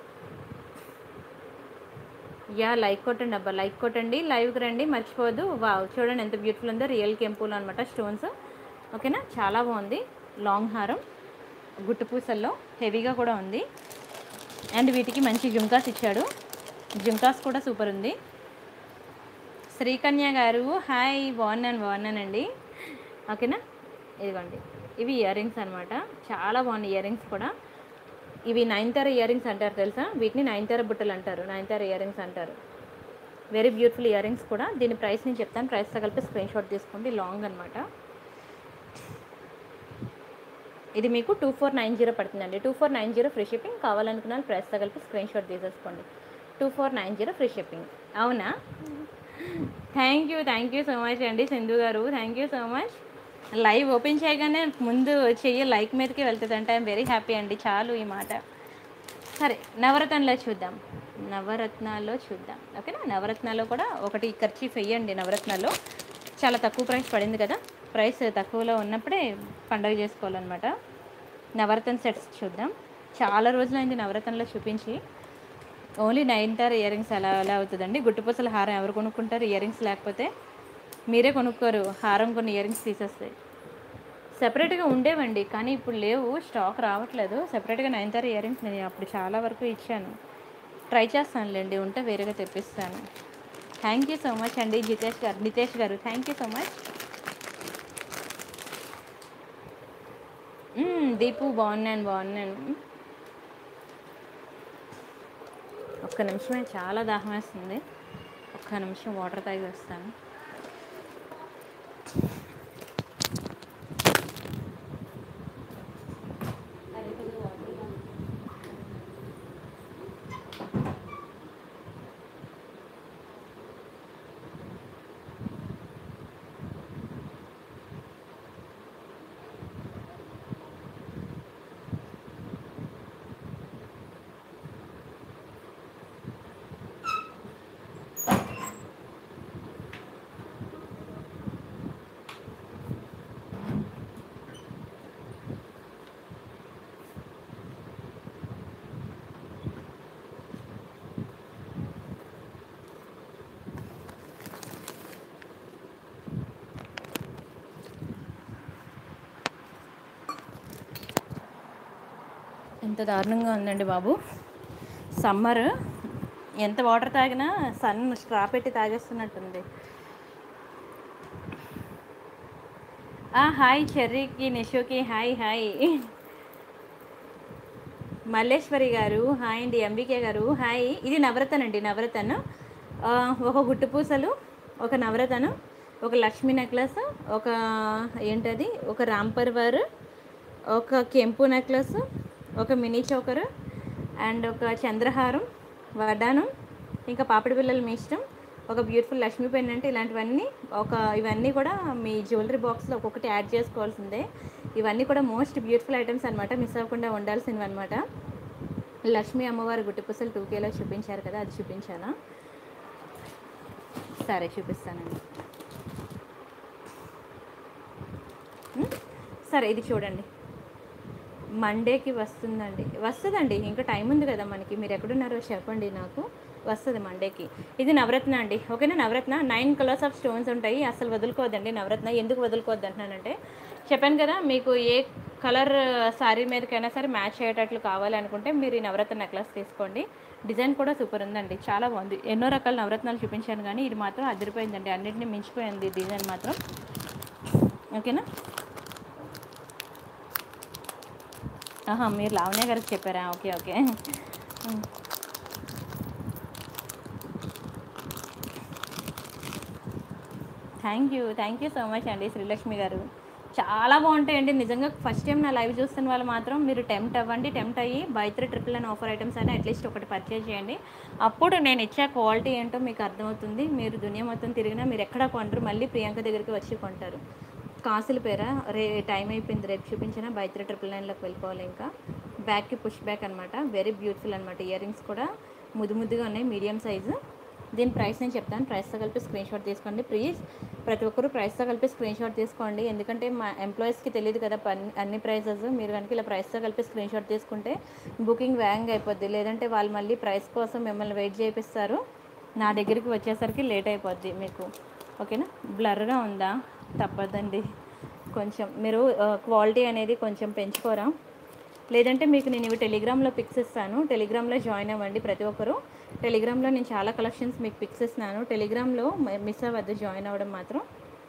యా లైక్ కొట్టండి అబ్బా లైక్ కొట్టండి లైవ్కి రండి మర్చిపోవద్దు వావ్ చూడండి ఎంత బ్యూటిఫుల్ ఉందో రియల్ కెంపుల్ అనమాట స్టోన్స్ ఓకేనా చాలా బాగుంది లాంగ్ హారం గుట్టు పూసల్లో హెవీగా కూడా ఉంది అండ్ వీటికి మంచి జుంకాస్ ఇచ్చాడు జుంకాస్ కూడా సూపర్ ఉంది శ్రీకన్య గారు హాయ్ బాగున్నాను బాగున్నానండి ఓకేనా ఇదిగోండి ఇవి ఇయర్ రింగ్స్ అనమాట చాలా బాగున్నాయి ఇయర్ రింగ్స్ కూడా ఇవి నైన్తర ఇయర్ రింగ్స్ అంటారు తెలుసా వీటిని నైన్తర బుట్టలు అంటారు నైన్తర ఇయర్ రింగ్స్ అంటారు వెరీ బ్యూటిఫుల్ ఇయర్ రింగ్స్ కూడా దీని ప్రైస్ నేను చెప్తాను ప్రైస్తో కలిపి స్క్రీన్ షాట్ తీసుకోండి లాంగ్ అనమాట ఇది మీకు టూ ఫోర్ నైన్ జీరో పడుతుందండి two four nine zero free shipping కావాలనుకున్న వాళ్ళు ప్రైస్తో కలిపి స్క్రీన్ షాట్ తీసేసుకోండి two four nine zero free shipping అవునా thank you thank you so much అండి సింధు గారు thank you so much live open చేయగానే ముందు చెయ్యి లైక్ మీదకి వెళ్తుంది అంటే ఐఎమ్ వెరీ హ్యాపీ అండి చాలు ఈ మాట సరే నవరత్నాల్లో చూద్దాం నవరత్నాల్లో చూద్దాం ఓకేనా నవరత్నాల్లో కూడా ఒకటి ఖర్చు వెయ్యండి నవరత్నాల్లో చాలా తక్కువ ప్రైస్ పడింది కదా ప్రైస్ తక్కువలో ఉన్నప్పుడే పండగ చేసుకోవాలన్నమాట నవరత్న సెట్స్ చూద్దాం చాలా రోజులైంది నవరత్నంలో చూపించి ఓన్లీ నైన్ టార్ ఇయర్ రింగ్స్ అలా అలా అవుతుందండి గుట్టుపూసల హారం ఎవరు కొనుక్కుంటారు ఇయర్ రింగ్స్ లేకపోతే మీరే కొనుక్కోరు హారం కొన్ని ఇయర్ రింగ్స్ తీసేస్తాయి సెపరేట్గా ఉండేవండి కానీ ఇప్పుడు లేవు స్టాక్ రావట్లేదు సెపరేట్గా నైన్ తారీ ఇయర్ రింగ్స్ నేను అప్పుడు చాలా వరకు ఇచ్చాను ట్రై చేస్తానులేండి ఉంటే వేరేగా తెప్పిస్తాను థ్యాంక్ యూ సో మచ్ అండి జితేష్ గారు నితేష్ గారు థ్యాంక్ యూ సో మచ్ మ్మ్, దీపు బాగున్నాను బాగున్నాను ఒక్క నిమిషమే చాలా దాహం వేస్తుంది ఒక్క నిమిషం వాటర్ తాగి వస్తాను ఎంత దారుణంగా ఉందండి బాబు సమ్మర్ ఎంత వాటర్ తాగినా సన్ స్ట్రా పెట్టి తాగేస్తున్నట్టుంది ఆ, హాయ్ చెర్రీకి నిషుకి హాయ్ హాయ్ మల్లేశ్వరి గారు హాయ్ అండి అంబికే గారు హాయ్ ఇది నవరతన్ అండి నవరతన్ ఆ, ఒక గుట్టు పూసలు ఒక నవరతను ఒక లక్ష్మీ నెక్లెస్ ఒక ఏంటది ఒక రాంపర్వర్ ఒక కెంపు నెక్లెస్ ఒక మినీ చోకర్ అండ్ ఒక చంద్రహారం వడ్డానం ఇంకా పాపిడి బిళ్ళలు మీ ఇష్టం ఒక బ్యూటిఫుల్ లక్ష్మీ పెన్ అంటే ఇలాంటివన్నీ ఒక ఇవన్నీ కూడా మీ జ్యువెలరీ బాక్స్లో ఒక్కొక్కటి యాడ్ చేసుకోవాల్సిందే ఇవన్నీ కూడా మోస్ట్ బ్యూటిఫుల్ ఐటమ్స్ అనమాట మిస్ అవ్వకుండా ఉండాల్సినవి అనమాట లక్ష్మీ అమ్మవారి గుట్టిపుసలు టూ కేలో చూపించారు కదా అది చూపించానా సరే చూపిస్తానండి ఉం? సరే ఇది చూడండి మండేకి వస్తుందండి వస్తుందండి ఇంకా టైం ఉంది కదా మనకి మీరు ఎక్కడున్నారో చెప్పండి నాకు వస్తుంది మండేకి ఇది నవరత్న అండి ఓకేనా Navaratna nine colours of stones ఉంటాయి అసలు వదులుకోవద్దండి నవరత్న ఎందుకు వదులుకోవద్దు అంటున్నానంటే చెప్పాను కదా మీకు ఏ కలర్ శారీ మీదకైనా సరే మ్యాచ్ అయ్యేటట్లు కావాలి అనుకుంటే మీరు ఈ నవరత్న నెక్లెస్ తీసుకోండి డిజైన్ కూడా సూపర్ ఉందండి చాలా బాగుంది ఎన్నో రకాల నవరత్నాలు చూపించాను కానీ ఇది మాత్రం అదిరిపోయిందండి అన్నింటినీ మించిపోయింది డిజైన్ మాత్రం ఓకేనా ఆహా మీరు లావణ్య గారికి చెప్పారా ఓకే ఓకే ఉమ్. Thank you thank you so much అండి శ్రీలక్ష్మి గారు చాలా బాగుంటాయండి నిజంగా ఫస్ట్ టైం నా లైవ్ చూస్తున్న వాళ్ళు మాత్రం మీరు టెంప్ట్ అవ్వండి టెంప్ట్ అయ్యి బై త్రీ ట్రిపుల్ అని ఆఫర్ ఐటమ్స్ అని అట్లీస్ట్ ఒకటి పర్చేజ్ చేయండి అప్పుడు నేను ఇచ్చే క్వాలిటీ ఏంటో మీకు అర్థమవుతుంది మీరు దునియా మొత్తం తిరిగినా మీరు ఎక్కడ కొంటారు మళ్ళీ ప్రియాంక దగ్గరికి వచ్చి కొంటారు కాసుల పేర రే టైం అయిపోయింది రేపు చూపించిన బై త్రీ ట్రిపుల్ నైన్లోకి వెళ్ళిపోవాలి ఇంకా బ్యాక్కి పుష్ బ్యాక్ అనమాట వెరీ బ్యూటిఫుల్ అనమాట ఇయర్ రింగ్స్ కూడా ముద్దు ముద్దుగా ఉన్నాయి మీడియం సైజు దీని ప్రైస్ నేను చెప్తాను ప్రైస్తో కలిపి స్క్రీన్ షాట్ తీసుకోండి ప్లీజ్ ప్రతి ఒక్కరు ప్రైస్తో కలిపి స్క్రీన్ షాట్ తీసుకోండి ఎందుకంటే మా ఎంప్లాయీస్కి తెలియదు కదా పన్- అన్ని ప్రైసెస్ మీరు కనుక ఇలా ప్రైస్తో కలిపి స్క్రీన్ షాట్ తీసుకుంటే బుకింగ్ వేగంగా అయిపోద్ది లేదంటే వాళ్ళు మళ్ళీ ప్రైస్ కోసం మిమ్మల్ని వెయిట్ చేపిస్తారు నా దగ్గరికి వచ్చేసరికి లేట్ అయిపోద్ది మీకు ఓకేనా బ్లర్గా ఉందా తప్పదండి కొంచెం మీరు క్వాలిటీ అనేది కొంచెం పెంచుకోరా లేదంటే మీకు నేను ఇవి టెలిగ్రామ్లో పిక్స్ ఇస్తాను టెలిగ్రామ్లో జాయిన్ అవ్వండి ప్రతి ఒక్కరు టెలిగ్రామ్లో నేను చాలా కలెక్షన్స్ మీకు పిక్స్ ఇస్తున్నాను టెలిగ్రామ్లో మిస్ అవ్వద్దు జాయిన్ అవ్వడం మాత్రం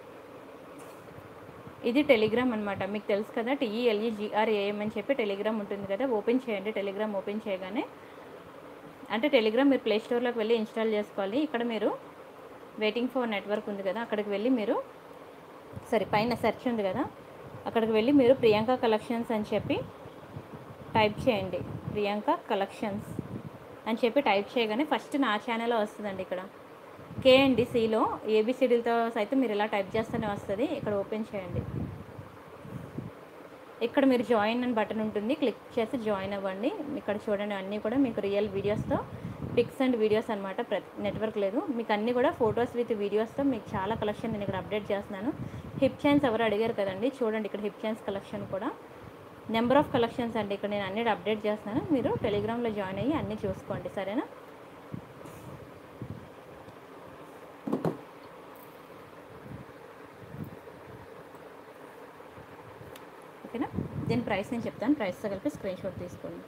ఇది టెలిగ్రామ్ అనమాట మీకు తెలుసు కదా టీఈఎల్ఈ జిఆర్ఏఎం అని చెప్పి టెలిగ్రామ్ ఉంటుంది కదా ఓపెన్ చేయండి టెలిగ్రామ్ ఓపెన్ చేయగానే అంటే టెలిగ్రామ్ మీరు ప్లే స్టోర్లోకి వెళ్ళి ఇన్స్టాల్ చేసుకోవాలి ఇక్కడ మీరు వెయిటింగ్ ఫర్ నెట్వర్క్ ఉంది కదా అక్కడికి వెళ్ళి మీరు సరే పైన సెర్చ్ ఉంది కదా అక్కడికి వెళ్ళి మీరు ప్రియాంక కలెక్షన్స్ అని చెప్పి టైప్ చేయండి ప్రియాంక కలెక్షన్స్ అని చెప్పి టైప్ చేయగానే ఫస్ట్ నా ఛానల్ వస్తుందండి ఇక్కడ కే అండి సిలో ఏబిసిడీలతో సైతం మీరు ఇలా టైప్ చేస్తూనే వస్తుంది ఇక్కడ ఓపెన్ చేయండి ఇక్కడ మీరు జాయిన్ అని బటన్ ఉంటుంది క్లిక్ చేసి జాయిన్ అవ్వండి ఇక్కడ చూడండి అన్నీ కూడా మీకు రియల్ వీడియోస్తో పిక్స్ అండ్ వీడియోస్ అనమాట ప్రతి నెట్వర్క్ లేదు మీకు అన్నీ కూడా ఫొటోస్ విత్ వీడియోస్తో మీకు చాలా కలెక్షన్ నేను ఇక్కడ అప్డేట్ చేస్తున్నాను హిప్ చైన్స్ ఎవరు అడిగారు కదండి చూడండి ఇక్కడ హిప్ చైన్స్ కలెక్షన్ కూడా నెంబర్ ఆఫ్ కలెక్షన్స్ అండి ఇక్కడ నేను అన్ని అప్డేట్ చేస్తున్నాను మీరు టెలిగ్రామ్లో జాయిన్ అయ్యి అన్నీ చూసుకోండి సరేనా ఓకేనా దీని ప్రైస్ నేను చెప్తాను ప్రైస్తో కలిపి స్క్రీన్ షాట్ తీసుకోండి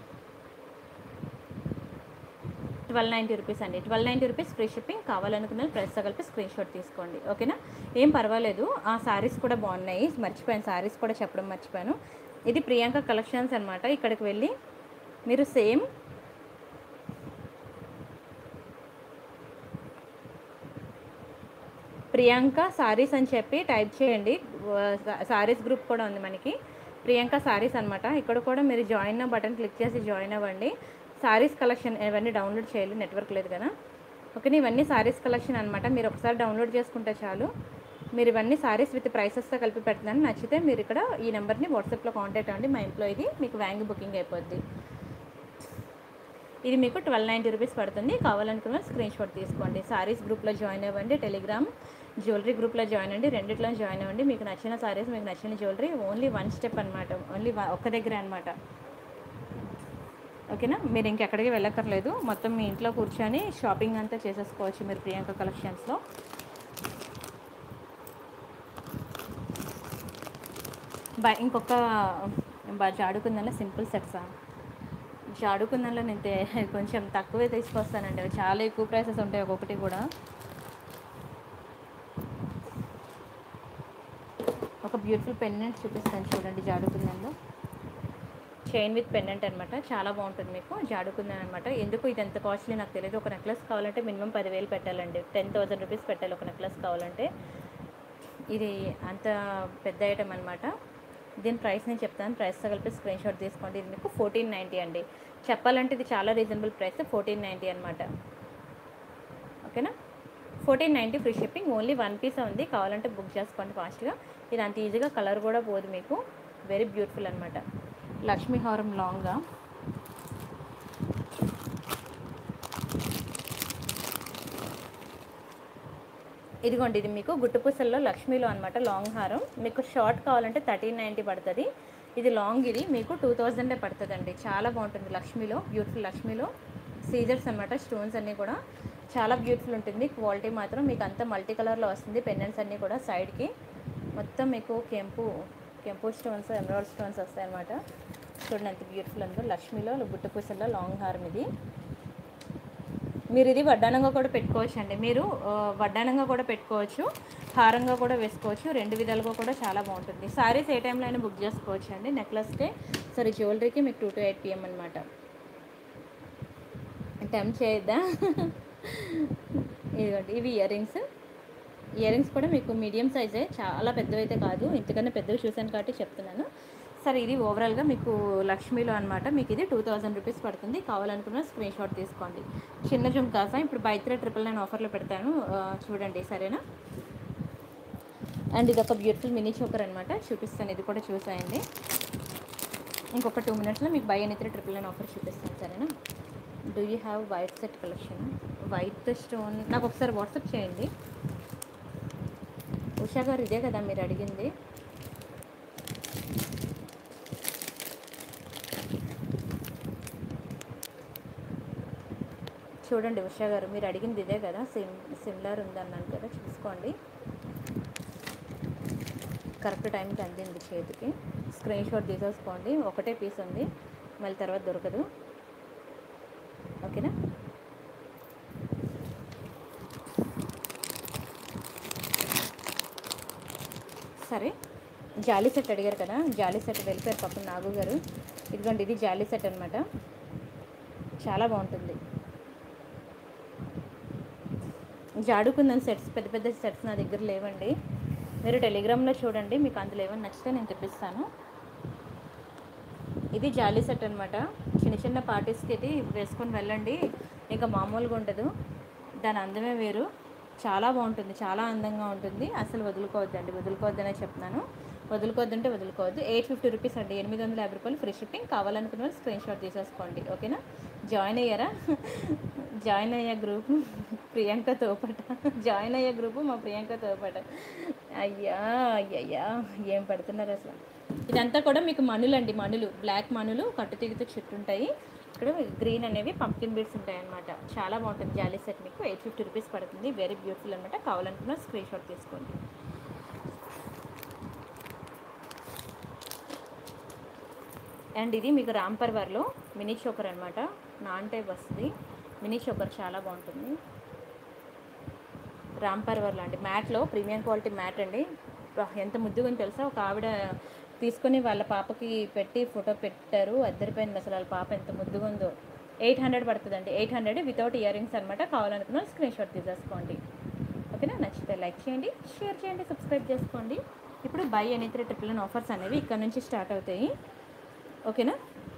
ట్వెల్వ్ నైంటీ రూపీస్ అండి twelve ninety rupees free shipping కావాలనుకున్న ప్రైస్తో కలిపి స్క్రీన్ షాట్ తీసుకోండి ఓకేనా ఏం పర్వాలేదు ఆ సారీస్ కూడా బాగున్నాయి మర్చిపోయాను సారీస్ కూడా చెప్పడం మర్చిపోయాను ఇది ప్రియాంక కలెక్షన్స్ అనమాట ఇక్కడికి వెళ్ళి మీరు సేమ్ ప్రియాంక సారీస్ అని చెప్పి టైప్ చేయండి సారీస్ గ్రూప్ కూడా ఉంది మనకి ప్రియాంక సారీస్ అనమాట ఇక్కడ కూడా మీరు జాయిన్ బటన్ క్లిక్ చేసి జాయిన్ అవ్వండి సారీస్ కలెక్షన్ ఇవన్నీ డౌన్లోడ్ చేయాలి నెట్వర్క్ లేదు కదా ఓకే ఇవన్నీ సారీస్ కలెక్షన్ అనమాట మీరు ఒకసారి డౌన్లోడ్ చేసుకుంటే చాలు మీరు ఇవన్నీ సారీస్ విత్ ప్రైసెస్తో కలిపి పెడుతున్నాను నచ్చితే మీరు ఇక్కడ ఈ నెంబర్ని వాట్సాప్లో కాంటాక్ట్ అవ్వండి మా ఎంప్లాయీది మీకు వ్యాంగ్ బుకింగ్ అయిపోద్ది ఇది మీకు ట్వెల్వ్ నైంటీ రూపీస్ పడుతుంది కావాలనుకున్న స్క్రీన్ షాట్ తీసుకోండి సారీస్ గ్రూప్లో జాయిన్ అవ్వండి టెలిగ్రామ్ జ్యువెలరీ గ్రూప్లో జాయిన్ అవ్వండి రెండిట్లో జాయిన్ అవ్వండి మీకు నచ్చిన సారీస్ మీకు నచ్చిన జ్యువెలరీ ఓన్లీ వన్ స్టెప్ అనమాట ఓన్లీ ఒక్క దగ్గర అనమాట ఓకేనా మీరు ఇంకెక్కడికి వెళ్ళక్కర్లేదు మొత్తం మీ ఇంట్లో కూర్చొని షాపింగ్ అంతా చేసేసుకోవచ్చు మీరు ప్రియాంక కలెక్షన్స్లో బా ఇంకొక బా జాడుకుందన్న సింపుల్ సెట్సా జాడుకుందంలో నేను తే- కొంచెం తక్కువే తీసుకొస్తానండి అవి చాలా ఎక్కువ ప్రైసెస్ ఉంటాయి ఒక్కొక్కటి కూడా ఒక బ్యూటిఫుల్ పెండెంట్ చూపిస్తాను చూడండి జాడుకుందంలో చైన్ విత్ పెండెంట్ అనమాట చాలా బాగుంటుంది మీకు జాడుకుందని అనమాట ఎందుకు ఇది ఎంత కాస్ట్లీ నాకు తెలియదు ఒక నెక్లెస్ కావాలంటే మినిమం పదివేలు పెట్టాలండి టెన్ థౌసండ్ రూపీస్ పెట్టాలి ఒక నెక్లెస్ కావాలంటే ఇది అంత పెద్ద ఐటమ్ అనమాట దీని ప్రైస్ నేను చెప్తాను ప్రైస్తో కలిపి స్క్రీన్ షాట్ తీసుకోండి ఇది మీకు ఫోర్టీన్ నైంటీ అండి చెప్పాలంటే ఇది చాలా రీజనబుల్ ప్రైస్ ఫోర్టీన్ నైంటీ అనమాట ఓకేనా fourteen ninety free shipping only one piece ఉంది కావాలంటే బుక్ చేసుకోండి ఫాస్ట్గా ఇది అంత ఈజీగా కలర్ కూడా పోదు మీకు వెరీ బ్యూటిఫుల్ అనమాట లక్ష్మీ హారం లాంగ్గా ఇదిగోండి ఇది మీకు గుట్టుపూసల్లో లక్ష్మీలో అనమాట లాంగ్ హారం మీకు షార్ట్ కావాలంటే థర్టీన్ నైంటీ పడుతుంది ఇది లాంగ్ ఇది మీకు టూ థౌజండే పడుతుందండి చాలా బాగుంటుంది లక్ష్మీలో బ్యూటిఫుల్ లక్ష్మీలో సీజర్స్ అనమాట స్టోన్స్ అన్నీ కూడా చాలా బ్యూటిఫుల్ ఉంటుంది క్వాలిటీ మాత్రం మీకు అంతా మల్టీ కలర్లో వస్తుంది పెండెంట్స్ అన్నీ కూడా సైడ్కి మొత్తం మీకు కెంపు కెంపు స్టోన్స్ ఎమరాల్డ్ స్టోన్స్ వస్తాయి అనమాట చూడండి ఎంత బ్యూటిఫుల్ ఉందో లక్ష్మీలో గుట్టుపూసల్లో లాంగ్ హారం ఇది మీరు ఇది వడ్డానంగా కూడా పెట్టుకోవచ్చు అండి మీరు ఆ, వడ్డానంగా కూడా పెట్టుకోవచ్చు హారంగా కూడా వేసుకోవచ్చు రెండు విధాలుగా కూడా చాలా బాగుంటుంది సారీస్ ఏ టైంలో అయినా బుక్ చేసుకోవచ్చు అండి నెక్లెస్కి సారీ జ్యువెలరీకి మీకు టూ టు ఎయిట్ పిఎం అనమాట టైం చేయొద్దా ఇదిగోండి ఇవి ఇయర్ రింగ్స్ ఇయర్ రింగ్స్ కూడా మీకు మీడియం సైజే చాలా పెద్దవి అయితే కాదు ఇంతకన్నా పెద్దవి చూశాను కాబట్టి చెప్తున్నాను సరే ఇది ఓవరాల్గా మీకు లక్ష్మీలో అనమాట మీకు ఇది టూ థౌజండ్ రూపీస్ పడుతుంది కావాలనుకున్న స్క్రీన్ షాట్ తీసుకోండి చిన్న జుమ్కాసా ఇప్పుడు బై త్రీ ట్రిపుల్ నైన్ ఆఫర్లో పెడతాను ఆ, చూడండి సరేనా అండ్ ఇది ఒక బ్యూటిఫుల్ మినీ చోకర్ అనమాట చూపిస్తాను ఇది కూడా చూసాయండి ఇంకొక టూ మినిట్స్లో మీకు బై అని త్రీ ట్రిపుల్ నైన్ ఆఫర్ చూపిస్తాను సరేనా do you have white set collection white stone నాకు ఒకసారి వాట్సాప్ చేయండి ఉషా గారు ఇదే కదా మీరు అడిగింది చూడండి ఉషా గారు మీరు అడిగింది ఇదే కదా సిమ్ సిమిలర్ ఉందన్నాను కదా చూసుకోండి కరెక్ట్ టైంకి అందింది చేతికి స్క్రీన్ షాట్ తీసేసుకోండి ఒకటే పీస్ ఉంది మళ్ళీ తర్వాత దొరకదు ఓకేనా సరే జాలీ సెట్ అడిగారు కదా జాలీ సెట్ వెళ్ళిపోయారు పాపం నాగు గారు ఇదిగోండి ఇది జాలీ సెట్ అనమాట చాలా బాగుంటుంది జాడుకుందని సెట్స్ పెద్ద పెద్ద సెట్స్ నా దగ్గర లేవండి మీరు టెలిగ్రామ్లో చూడండి మీకు అందులో ఏమైనా నచ్చితే నేను తెప్పిస్తాను ఇది జాలీ సెట్ అనమాట చిన్న చిన్న పార్టీస్కి ఇది వేసుకొని వెళ్ళండి ఇంకా మామూలుగా ఉండదు దాని అందమే వేరు చాలా బాగుంటుంది చాలా అందంగా ఉంటుంది అసలు వదులుకోవద్దండి వదులుకోవద్దనే చెప్తున్నాను వదులుకోవద్దంటే వదులుకోవద్దు ఎయిట్ ఫిఫ్టీ రూపీస్ అండి ఎనిమిది వందల యాభై రూపాయలు ఫ్రీ షిప్పింగ్ కావాలనుకున్న వాళ్ళు స్క్రీన్ షాట్ తీసేసుకోండి ఓకేనా జాయిన్ అయ్యారా జాయిన్ అయ్యే గ్రూప్ ప్రియాంక తోపట జాయిన్ అయ్యే గ్రూపు మా ప్రియాంక తోపట అయ్యా అయ్యయ్యా ఏం పెడుతున్నారు అసలు ఇదంతా కూడా మీకు మణులు అండి మణులు బ్లాక్ మణులు కట్టుతీగతో చుట్టుంటాయి ఇక్కడ గ్రీన్ అనేవి పంకిన్ బీడ్స్ ఉంటాయి అనమాట చాలా బాగుంటుంది జాలీ సెట్ మీకు ఎయిట్ ఫిఫ్టీ రూపీస్ పడుతుంది వెరీ బ్యూటిఫుల్ అనమాట కావాలనుకున్న స్క్రీన్ షాట్ తీసుకోండి అండ్ ఇది మీకు రాంపర్వర్లో మినీ చోకర్ అనమాట నాన్ టైప్ వస్తుంది మినీ చోకర్ చాలా బాగుంటుంది రాంపర్వర్ లాంటి మ్యాట్లో ప్రీమియం క్వాలిటీ మ్యాట్ అండి వా, ఎంత ముద్దుగా ఉందో తెలుసా ఒక ఆవిడ తీసుకొని వాళ్ళ పాపకి పెట్టి ఫోటో పెట్టారు అద్దరిపోయింది అసలు వాళ్ళ పాప ఎంత ముద్దుగా ఉందో ఎయిట్ హండ్రెడ్ పడుతుందండి eight hundred without ear rings అనమాట కావాలనుకున్న స్క్రీన్ షాట్ తీసేసుకోండి ఓకేనా నచ్చితే లైక్ చేయండి షేర్ చేయండి సబ్స్క్రైబ్ చేసుకోండి ఇప్పుడు buy any three triple nine offers అనేవి ఇక్కడ నుంచి స్టార్ట్ అవుతాయి ఓకేనా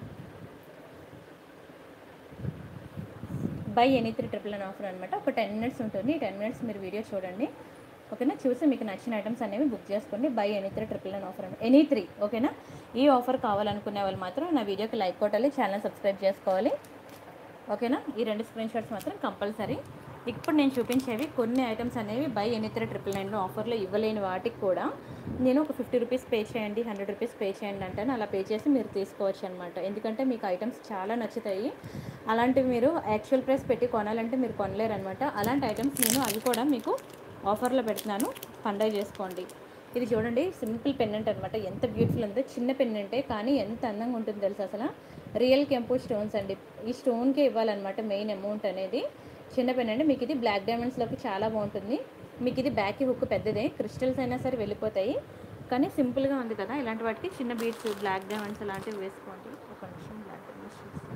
buy any three triple nine offer అనమాట ఒక టెన్ మినిట్స్ ఉంటుంది టెన్ మినిట్స్ మీరు వీడియో చూడండి ఓకేనా చూసి మీకు నచ్చిన ఐటమ్స్ అనేవి బుక్ చేసుకోండి buy any three triple nine offer అనమాట ఎనీ త్రీ ఓకేనా ఈ ఆఫర్ కావాలనుకునే వాళ్ళు మాత్రం నా వీడియోకి లైక్ కొట్టాలి ఛానల్ సబ్స్క్రైబ్ చేసుకోవాలి ఓకేనా ఈ రెండు స్క్రీన్ షాట్స్ మాత్రం కంపల్సరీ ఇప్పుడు నేను చూపించేవి కొన్ని ఐటమ్స్ అనేవి బై ఎనీ త్రీ ట్రిపుల్ నైన్లో ఆఫర్లో ఇవ్వలేని వాటికి కూడా నేను ఒక ఫిఫ్టీ రూపీస్ పే చేయండి హండ్రెడ్ రూపీస్ పే చేయండి అంటాను అలా పే చేసి మీరు తీసుకోవచ్చు అనమాట ఎందుకంటే మీకు ఐటమ్స్ చాలా నచ్చుతాయి అలాంటివి మీరు యాక్చువల్ ప్రైస్ పెట్టి కొనాలంటే మీరు కొనలేరు అనమాట అలాంటి ఐటమ్స్ నేను అవి కూడా మీకు ఆఫర్లో పెడుతున్నాను పండగ చేసుకోండి ఇది చూడండి సింపుల్ పెన్నెంట్ అనమాట ఎంత బ్యూటిఫుల్ ఉందో చిన్న పెన్నెంటే కానీ ఎంత అందంగా ఉంటుంది తెలుసు అసలు రియల్ కెంపు స్టోన్స్ అండి ఈ స్టోన్కే ఇవ్వాలన్నమాట మెయిన్ అమౌంట్ అనేది చిన్న పెన్ అండి మీకు ఇది బ్లాక్ డైమండ్స్లోకి చాలా బాగుంటుంది మీకు ఇది బ్యాక్ హుక్ పెద్దదే క్రిస్టల్స్ అయినా సరే వెళ్ళిపోతాయి కానీ సింపుల్గా ఉంది కదా ఇలాంటి వాటికి చిన్న బీడ్స్ బ్లాక్ డైమండ్స్ అలాంటివి వేసుకోండి ఒక నిమిషం బ్లాక్ డైమండ్స్ చూస్తాను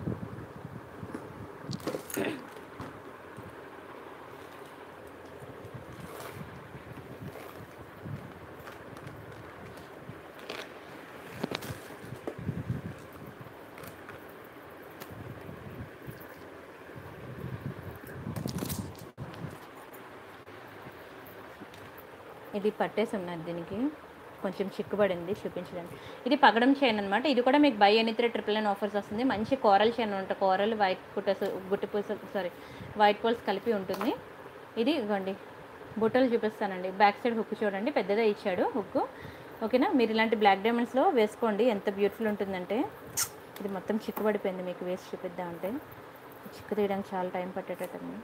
ఇది పట్టేసి ఉన్నది దీనికి కొంచెం చిక్కుబడింది చూపించడానికి ఇది పగడం చైన్ అనమాట ఇది కూడా మీకు by any three triple nine offers వస్తుంది మంచి కోరల్ చైన్ ఉంటుంది కోరల్ వైట్ కుట్టస్ గుట్టి పూస సారీ వైట్ పోల్స్ కలిపి ఉంటుంది ఇది ఇవ్వండి బుట్టలు చూపిస్తానండి బ్యాక్ సైడ్ హుక్ చూడండి పెద్దదే ఇచ్చాడు హుక్ ఓకేనా మీరు ఇలాంటి బ్లాక్ డైమండ్స్లో వేసుకోండి ఎంత బ్యూటిఫుల్ ఉంటుందంటే ఇది మొత్తం చిక్కుబడిపోయింది మీకు వేసి చూపిద్దామంటే చిక్కు తీయడానికి చాలా టైం పట్టేటట్టుంది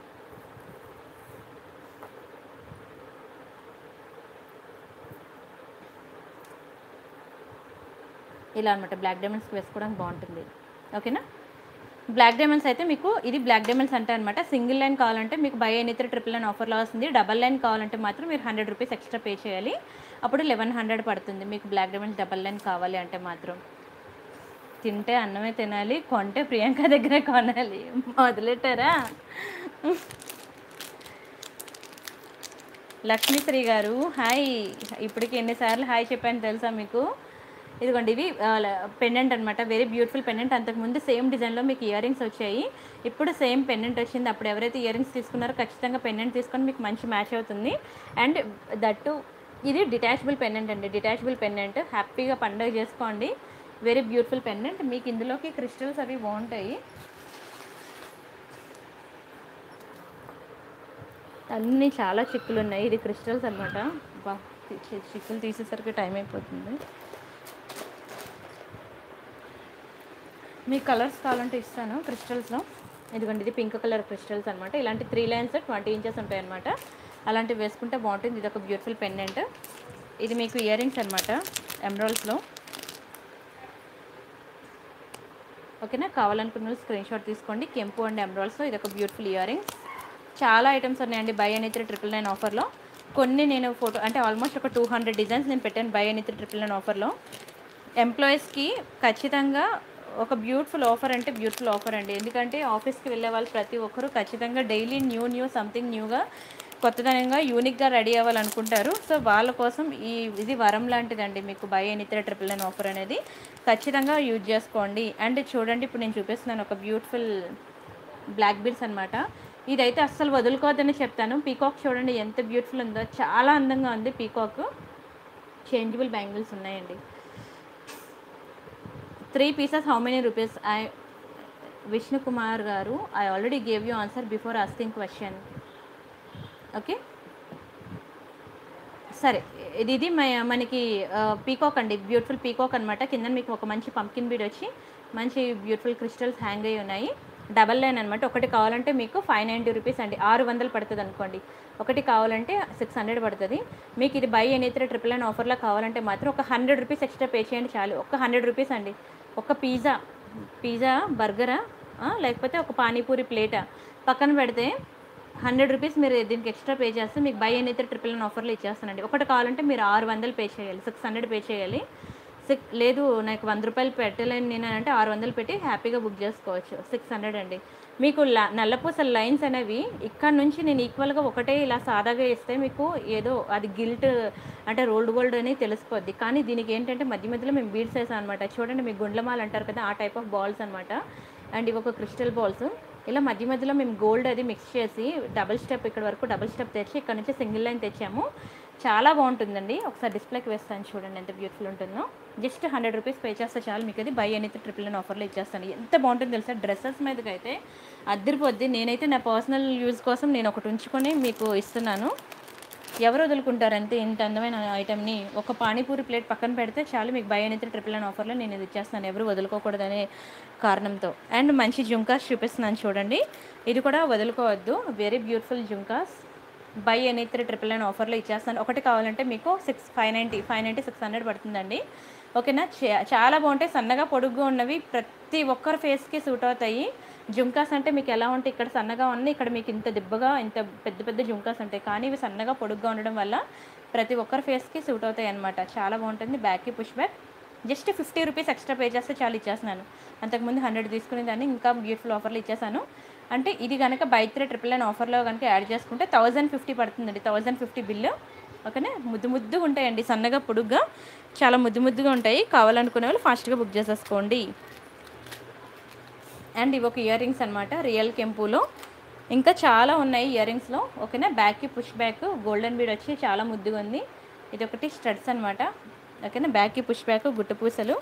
ఇలా అనమాట బ్లాక్ డైమండ్స్కి వేసుకోవడానికి బాగుంటుంది ఓకేనా బ్లాక్ డైమండ్స్ అయితే మీకు ఇది బ్లాక్ డైమండ్స్ అంటే అనమాట సింగిల్ లైన్ కావాలంటే మీకు by any three triple nine ఆఫర్లో వస్తుంది డబల్ లైన్ కావాలంటే మాత్రం మీరు హండ్రెడ్ రూపీస్ ఎక్స్ట్రా పే చేయాలి అప్పుడు లెవెన్ హండ్రెడ్ పడుతుంది మీకు బ్లాక్ డైమండ్స్ డబల్ లైన్ కావాలి అంటే మాత్రం తింటే అన్నమే తినాలి కొంటే ప్రియాంక దగ్గరే కొనాలి మొదలెట్టారా లక్ష్మీశ్రీ గారు హాయ్ ఇప్పటికి ఎన్నిసార్లు హాయ్ చెప్పాను తెలుసా మీకు ఇదిగోండి ఇవి పెండెంట్ అనమాట వెరీ బ్యూటిఫుల్ పెండెంట్ అంతకుముందు సేమ్ డిజైన్లో మీకు ఇయర్ రింగ్స్ వచ్చాయి ఇప్పుడు సేమ్ పెండెంట్ వచ్చింది అప్పుడు ఎవరైతే ఇయర్ రింగ్స్ తీసుకున్నారో ఖచ్చితంగా పెండెంట్ తీసుకొని మీకు మంచి మ్యాచ్ అవుతుంది అండ్ దట్టు ఇది డిటాచబుల్ పెండెంట్ అండి డిటాచబుల్ పెండెంట్ హ్యాపీగా పండుగ చేసుకోండి వెరీ బ్యూటిఫుల్ పెండెంట్ మీకు ఇందులోకి క్రిస్టల్స్ అవి బాగుంటాయి అన్నీ చాలా చిక్కులు ఉన్నాయి ఇది క్రిస్టల్స్ అనమాట బా చి- చిక్కులు తీసేసరికి టైం అయిపోతుంది మీకు కలర్స్ కావాలంటే ఇస్తాను క్రిస్టల్స్లో ఇదిగోండి ఇది పింక్ కలర్ క్రిస్టల్స్ అనమాట ఇలాంటి త్రీ లైన్స్ ట్వంటీ ఇంచెస్ ఉంటాయి అనమాట అలాంటివి వేసుకుంటే బాగుంటుంది ఇది ఒక బ్యూటిఫుల్ పెండెంట్ ఇది మీకు ఇయర్ రింగ్స్ అనమాట ఎమరాల్స్లో ఓకేనా కావాలనుకున్న వాళ్ళు స్క్రీన్ షాట్ తీసుకోండి కెంపు అండ్ ఎమరాల్స్లో ఇది ఒక బ్యూటిఫుల్ ఇయర్ రింగ్స్ చాలా ఐటమ్స్ ఉన్నాయండి బై అని త్రీ ట్రిపుల్ నైన్ ఆఫర్లో కొన్ని నేను ఫోటో అంటే ఆల్మోస్ట్ ఒక టూ హండ్రెడ్ డిజైన్స్ నేను పెట్టాను బై అని త్రీ ట్రిపుల్ నైన్ ఆఫర్లో ఎంప్లాయీస్కి ఖచ్చితంగా ఒక బ్యూటిఫుల్ ఆఫర్ అంటే బ్యూటిఫుల్ ఆఫర్ అండి ఎందుకంటే ఆఫీస్కి వెళ్ళే వాళ్ళు ప్రతి ఒక్కరూ ఖచ్చితంగా డైలీ న్యూ న్యూ సంథింగ్ న్యూగా కొత్తదనంగా యూనిక్గా రెడీ అవ్వాలనుకుంటారు సో వాళ్ళ కోసం ఈ ఇది వరం లాంటిదండి మీకు by any three triple nine offer అనేది ఖచ్చితంగా యూజ్ చేసుకోండి అండ్ చూడండి ఇప్పుడు నేను చూపిస్తున్నాను ఒక బ్యూటిఫుల్ బ్లాక్ బీడ్స్ అనమాట ఇదైతే అస్సలు వదులుకోవద్దని చెప్తాను పీకాక్ చూడండి ఎంత బ్యూటిఫుల్ ఉందో చాలా అందంగా ఉంది పీకాక్ చేంజబుల్ బ్యాంగిల్స్ ఉన్నాయండి three pieces how many rupees I Vishnu Kumar garu I already gave you answer before asking question okay సరే ఇది ఇది మ- మనకి పీకాక్ అండి బ్యూటిఫుల్ పీకాక్ అనమాట కింద మీకు ఒక మంచి పంకిన్ బీడ్ వచ్చి మంచి బ్యూటిఫుల్ క్రిస్టల్స్ హ్యాంగ్ అయ్యి ఉన్నాయి డబల్ లైన్ అనమాట ఒకటి కావాలంటే మీకు ఫైవ్ నైంటీ రూపీస్ అండి ఆరు వందలు పడుతుంది అనుకోండి ఒకటి కావాలంటే సిక్స్ హండ్రెడ్ పడుతుంది మీకు ఇది by any three triple nine ఆఫర్లో కావాలంటే మాత్రం ఒక హండ్రెడ్ రూపీస్ ఎక్స్ట్రా పే చేయండి చాలు ఒక హండ్రెడ్ రూపీస్ అండి ఒక పిజ్జా పిజ్జా బర్గరా ఆ, లేకపోతే ఒక పానీపూరి ప్లేటా పక్కన పెడితే హండ్రెడ్ రూపీస్ మీరు దీనికి ఎక్స్ట్రా పే చేస్తే మీకు బై అయితే ట్రిపుల్ నైన్ ఆఫర్లో ఇచ్చేస్తానండి ఒకటి కావాలంటే మీరు ఆరు వందలు పే చేయాలి సిక్స్ హండ్రెడ్ పే చేయాలి సిక్ లేదు నాకు వంద రూపాయలు పెట్టలేను నేను అని అంటే ఆరు వందలు పెట్టి హ్యాపీగా బుక్ చేసుకోవచ్చు సిక్స్ హండ్రెడ్ అండి మీకు ల నల్లపూసల లైన్స్ అనేవి ఇక్కడ నుంచి నేను ఈక్వల్గా ఒకటే ఇలా సాదాగా ఇస్తే మీకు ఏదో అది గిల్ట్ అంటే రోల్డ్ గోల్డ్ అని తెలిసిపోద్ది కానీ దీనికి ఏంటంటే మధ్య మధ్యలో మేము బీడ్స్ వేసాం అనమాట చూడండి మీకు గుండ్లమాల అంటారు కదా ఆ టైప్ ఆఫ్ బాల్స్ అనమాట అండ్ ఇవి ఒక క్రిస్టల్ బాల్స్ ఇలా మధ్య మధ్యలో మేము గోల్డ్ అది మిక్స్ చేసి డబుల్ స్టెప్ ఇక్కడ వరకు డబుల్ స్టెప్ తెచ్చి ఇక్కడ నుంచి సింగిల్ లైన్ తెచ్చాము చాలా బాగుంటుందండి ఒకసారి డిస్ప్లేకి వేస్తాను చూడండి ఎంత బ్యూటిఫుల్ ఉంటుందో జస్ట్ హండ్రెడ్ రూపీస్ పే చేస్తే చాలు మీకు అది బై అనేది ట్రిపుల్ నైన్ ఆఫర్లో ఇచ్చేస్తాను ఎంత బాగుంటుందో తెలుసా డ్రెస్సెస్ మీదకి అయితే అద్దరిపోద్ది నేనైతే నా పర్సనల్ యూజ్ కోసం నేను ఒకటి ఉంచుకొని మీకు ఇస్తున్నాను ఎవరు వదులుకుంటారంటే ఇంత అందమైన ఐటెంని ఒక పానీపూరి ప్లేట్ పక్కన పెడితే చాలు మీకు బై అనేది ట్రిపుల్ నైన్ ఆఫర్లో నేను ఇది ఇచ్చేస్తాను ఎవరు వదులుకోకూడదనే కారణంతో అండ్ మంచి జుంకాస్ చూపిస్తున్నాను చూడండి ఇది కూడా వదులుకోవద్దు very beautiful jhumkas by any three triple nine ఆఫర్లో ఇచ్చేస్తాను ఒకటి కావాలంటే మీకు six five ninety five ninety six hundred పడుతుందండి ఓకేనా చా- చాలా బాగుంటాయి సన్నగా పొడుగ్గా ఉన్నవి ప్రతి ఒక్కరి ఫేస్కి సూట్ అవుతాయి జుంకాస్ అంటే మీకు ఎలా ఉంటాయి ఇక్కడ సన్నగా ఉన్నాయి ఇక్కడ మీకు ఇంత దిబ్బగా ఇంత పెద్ద పెద్ద జుంకాస్ ఉంటాయి కానీ ఇవి సన్నగా పొడుగ్గా ఉండడం వల్ల ప్రతి ఒక్కరి ఫేస్కి సూట్ అవుతాయి అనమాట చాలా బాగుంటుంది బ్యాక్కి push back just fifty rupees extra pay చేస్తే చాలా ఇచ్చేస్తున్నాను అంతకుముందు హండ్రెడ్ తీసుకునే దాన్ని ఇంకా బ్యూటిఫుల్ ఆఫర్లు ఇచ్చేసాను అంటే ఇది కనుక బై త్రీ ట్రిపుల్ నైన్ ఆఫర్లో కనుక యాడ్ చేసుకుంటే థౌజండ్ ఫిఫ్టీ పడుతుందండి థౌజండ్ ఫిఫ్టీ బిల్లు ఓకేనా ముద్దు ముద్దుగా ఉంటాయండి సన్నగా పొడుగ్గా చాలా ముద్దు ముద్దుగా ఉంటాయి కావాలనుకునే వాళ్ళు ఫాస్ట్గా బుక్ చేసేసుకోండి అండ్ ఇవి ఒక ఇయర్ రింగ్స్ అనమాట రియల్ కెంపులో ఇంకా చాలా ఉన్నాయి ఇయర్ రింగ్స్లో ఓకేనా బ్యాక్కి పుష్ బ్యాక్ గోల్డెన్ బీడ్ వచ్చి చాలా ముద్దుగా ఉంది ఇది ఒకటి స్టడ్స్ అనమాట ఓకేనా బ్యాక్కి పుష్ బ్యాక్ గుట్ట పూసలు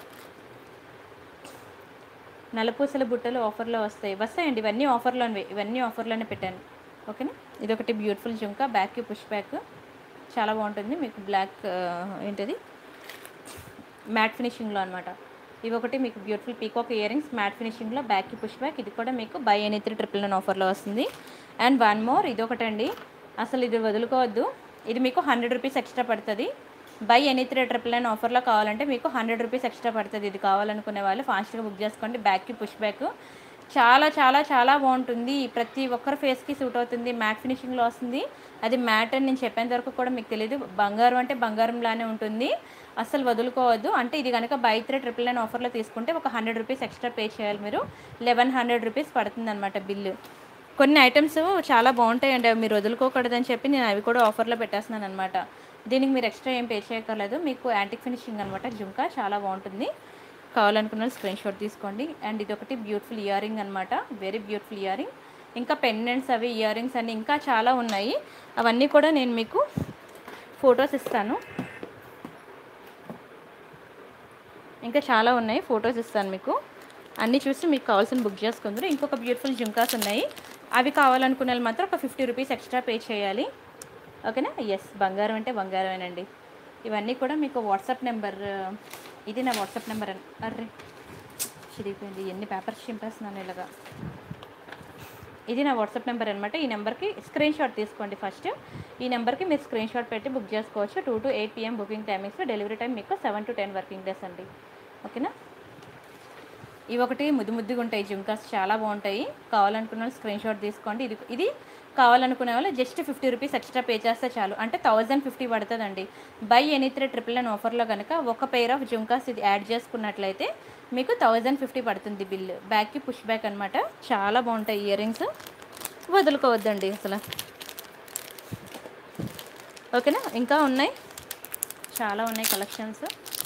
నల్లపూసల బుట్టలు ఆఫర్లో వస్తాయి వస్తాయండి ఇవన్నీ ఆఫర్లోనివి ఇవన్నీ ఆఫర్లోనే పెట్టాను ఓకేనా ఇది ఒకటి బ్యూటిఫుల్ జుంకా బ్యాక్కి పుష్ బ్యాక్ చాలా బాగుంటుంది మీకు బ్లాక్ ఏంటిది మ్యాట్ ఫినిషింగ్లో అనమాట ఇవి ఒకటి మీకు beautiful peacock ear rings matte ఫినిషింగ్లో బ్యాక్కి పుష్ బ్యాక్ ఇది కూడా మీకు by any three triple nine ఆఫర్లో వస్తుంది అండ్ వన్ మోర్ ఇది ఒకటండి అసలు ఇది వదులుకోవద్దు ఇది మీకు హండ్రెడ్ రూపీస్ ఎక్స్ట్రా పడుతుంది by any three triple nine ఆఫర్లో కావాలంటే మీకు హండ్రెడ్ రూపీస్ ఎక్స్ట్రా పడుతుంది ఇది కావాలనుకునే వాళ్ళు ఫాస్ట్గా బుక్ చేసుకోండి బ్యాక్కి పుష్ బ్యాక్ చాలా చాలా చాలా బాగుంటుంది ప్రతి ఒక్కరి ఫేస్కి సూట్ అవుతుంది మ్యాట్ ఫినిషింగ్లో వస్తుంది అది మ్యాట్ అని నేను చెప్పేంత వరకు కూడా మీకు తెలియదు బంగారం అంటే బంగారంలానే ఉంటుంది అస్సలు వదులుకోవద్దు అంటే ఇది కనుక బై త్రీ ట్రిపుల్ నైన్ ఆఫర్లో తీసుకుంటే ఒక హండ్రెడ్ రూపీస్ ఎక్స్ట్రా పే చేయాలి మీరు లెవెన్ హండ్రెడ్ రూపీస్ పడుతుంది అనమాట బిల్లు కొన్ని ఐటమ్స్ చాలా బాగుంటాయండి అవి మీరు వదులుకోకూడదని చెప్పి నేను అవి కూడా ఆఫర్లో పెట్టేస్తున్నాను అనమాట దీనికి మీరు ఎక్స్ట్రా ఏం పే చేయక్కర్లేదు మీకు యాంటిక్ ఫినిషింగ్ అనమాట జుంకా చాలా బాగుంటుంది కావాలనుకున్న స్క్రీన్ షాట్ తీసుకోండి అండ్ ఇది ఒకటి బ్యూటిఫుల్ ఇయర్ రింగ్ అనమాట వెరీ బ్యూటిఫుల్ ఇయర్ రింగ్ ఇంకా పెండెంట్స్ అవి ఇయర్ రింగ్స్ అన్ని ఇంకా చాలా ఉన్నాయి అవన్నీ కూడా నేను మీకు ఫొటోస్ ఇస్తాను ఇంకా చాలా ఉన్నాయి ఫొటోస్ ఇస్తాను మీకు అన్నీ చూసి మీకు కావాల్సిన బుక్ చేసుకుందరు ఇంకొక బ్యూటిఫుల్ జుంకాస్ ఉన్నాయి అవి కావాలనుకునే వాళ్ళు మాత్రం ఒక ఫిఫ్టీ రూపీస్ ఎక్స్ట్రా పే చేయాలి ఓకేనా ఎస్ బంగారం అంటే బంగారమేనండి ఇవన్నీ కూడా మీకు వాట్సాప్ నెంబర్ ఇది నా వాట్సాప్ నెంబర్ అని అర్రే చిరిగిపోయింది ఎన్ని పేపర్స్ చింపేస్తున్నాను ఇలాగా ఇది నా వాట్సాప్ నెంబర్ అనమాట ఈ నెంబర్కి స్క్రీన్ షాట్ తీసుకోండి ఫస్ట్ ఈ నెంబర్కి మీరు స్క్రీన్ షాట్ పెట్టి బుక్ చేసుకోవచ్చు two to eight PM booking timings delivery time మీకు seven to ten working days అండి ఓకేనా ఇవి ఒకటి ముద్దు ముద్దుగా ఉంటాయి జుంకాస్ చాలా బాగుంటాయి కావాలనుకున్న వాళ్ళు స్క్రీన్ షాట్ తీసుకోండి ఇది ఇది కావాలనుకునే వాళ్ళు just fifty rupees extra pay చేస్తే చాలు అంటే థౌజండ్ ఫిఫ్టీ పడుతుందండి by any three triple nine ఆఫర్లో కనుక ఒక పెయిర్ ఆఫ్ జుంకాస్ ఇది యాడ్ చేసుకున్నట్లయితే మీకు థౌజండ్ ఫిఫ్టీ పడుతుంది బిల్ బ్యాక్కి పుష్ బ్యాక్ అనమాట చాలా బాగుంటాయి ఇయర్ రింగ్స్ వదులుకోవద్దండి అసలు ఓకేనా ఇంకా ఉన్నాయి చాలా ఉన్నాయి కలెక్షన్స్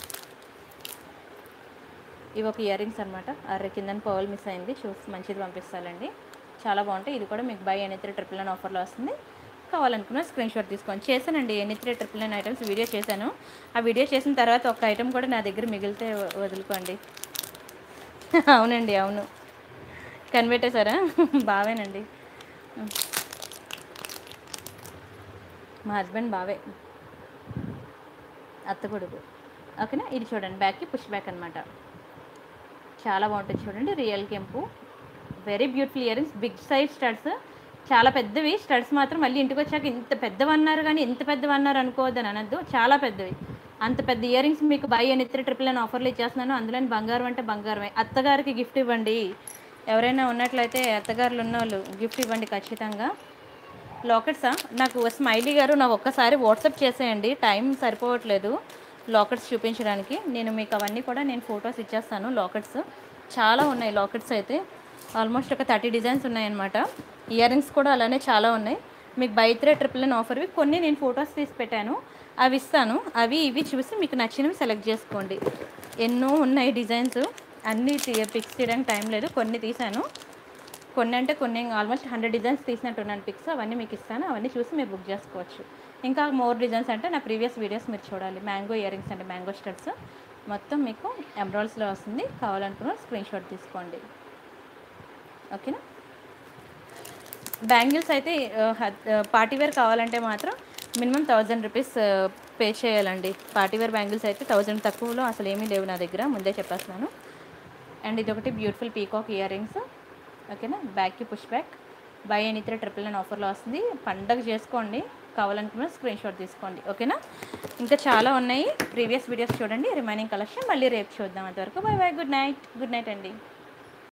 ఇవి ఒక ఇయర్ రింగ్స్ అనమాట అర్రె కింద పవల్ మిస్ అయింది చూసి మంచిది పంపిస్తానండి చాలా బాగుంటాయి ఇది కూడా మీకు by any three triple nine ఆఫర్లో వస్తుంది కావాలనుకున్న స్క్రీన్ షాట్ తీసుకోండి చేశానండి any three triple nine items video చేశాను ఆ వీడియో చేసిన తర్వాత ఒక ఐటమ్ కూడా నా దగ్గర మిగిలితే వ- వదులుకోండి అవునండి అవును కనిపెట్టేశారా బావేనండి మా హస్బెండ్ బావే అత్త కొడుకు ఓకేనా ఇది చూడండి బ్యాక్కి పుష్ బ్యాక్ అనమాట చాలా బాగుంటుంది చూడండి రియల్ కెంపు very beautiful year rings big size studs చాలా పెద్దవి స్టడ్స్ మాత్రం మళ్ళీ ఇంటికి వచ్చాక ఇంత పెద్దవి అన్నారు కానీ ఎంత పెద్దవి అన్నారు అనుకోవద్దని అనద్దు చాలా పెద్దవి అంత పెద్ద ఇయర్ రింగ్స్ మీకు బై అని ఇద్దరు ట్రిపుల్ అని ఆఫర్లు ఇచ్చేస్తున్నాను అందులో బంగారం అంటే బంగారమే అత్తగారికి గిఫ్ట్ ఇవ్వండి ఎవరైనా ఉన్నట్లయితే అత్తగారులు ఉన్న వాళ్ళు గిఫ్ట్ ఇవ్వండి ఖచ్చితంగా లాకెట్సా నాకు స్మైలీ గారు నాకు ఒక్కసారి వాట్సాప్ చేసేయండి టైం సరిపోవట్లేదు లాకెట్స్ చూపించడానికి నేను మీకు అవన్నీ కూడా నేను ఫొటోస్ ఇచ్చేస్తాను లాకెట్స్ చాలా ఉన్నాయి లాకెట్స్ అయితే ఆల్మోస్ట్ ఒక థర్టీ డిజైన్స్ ఉన్నాయన్నమాట ఇయర్ రింగ్స్ కూడా అలానే చాలా ఉన్నాయి మీకు బై త్రీ ట్రిపుల్ నైన్ ఆఫర్వి కొన్ని నేను ఫొటోస్ తీసి పెట్టాను అవి ఇస్తాను అవి ఇవి చూసి మీకు నచ్చినవి సెలెక్ట్ చేసుకోండి ఎన్నో ఉన్నాయి డిజైన్స్ అన్నీ పిక్స్ తీయడానికి టైం లేదు కొన్ని తీసాను కొన్ని అంటే కొన్ని ఆల్మోస్ట్ హండ్రెడ్ డిజైన్స్ తీసినట్టున్నాను పిక్స్ అవన్నీ మీకు ఇస్తాను అవన్నీ చూసి మీరు బుక్ చేసుకోవచ్చు ఇంకా మోర్ డిజైన్స్ అంటే నా ప్రీవియస్ వీడియోస్ మీరు చూడాలి మ్యాంగో ఇయర్ రింగ్స్ అంటే మ్యాంగో స్టడ్స్ మొత్తం మీకు ఎమ్రాల్స్లో వస్తుంది కావాలనుకున్న స్క్రీన్ షాట్ తీసుకోండి ఓకేనా బ్యాంగిల్స్ అయితే పార్టీ వేర్ కావాలంటే మాత్రం మినిమం థౌజండ్ రూపీస్ పే చేయాలండి పార్టీ వేర్ బ్యాంగిల్స్ అయితే థౌజండ్ తక్కువలో అసలు ఏమీ లేవు నా దగ్గర ముందే చెప్పేస్తున్నాను అండ్ ఇది ఒకటి బ్యూటిఫుల్ పీకాక్ ఇయర్ రింగ్స్ ఓకేనా బ్యాక్కి push back by any three triple nine ఆఫర్లో వస్తుంది పండగ చేసుకోండి కావాలనుకున్న స్క్రీన్ షాట్ తీసుకోండి ఓకేనా ఇంకా చాలా ఉన్నాయి ప్రీవియస్ వీడియోస్ చూడండి రిమైనింగ్ కలెక్షన్ మళ్ళీ రేపు చూద్దాం అంతవరకు bye bye good night good night అండి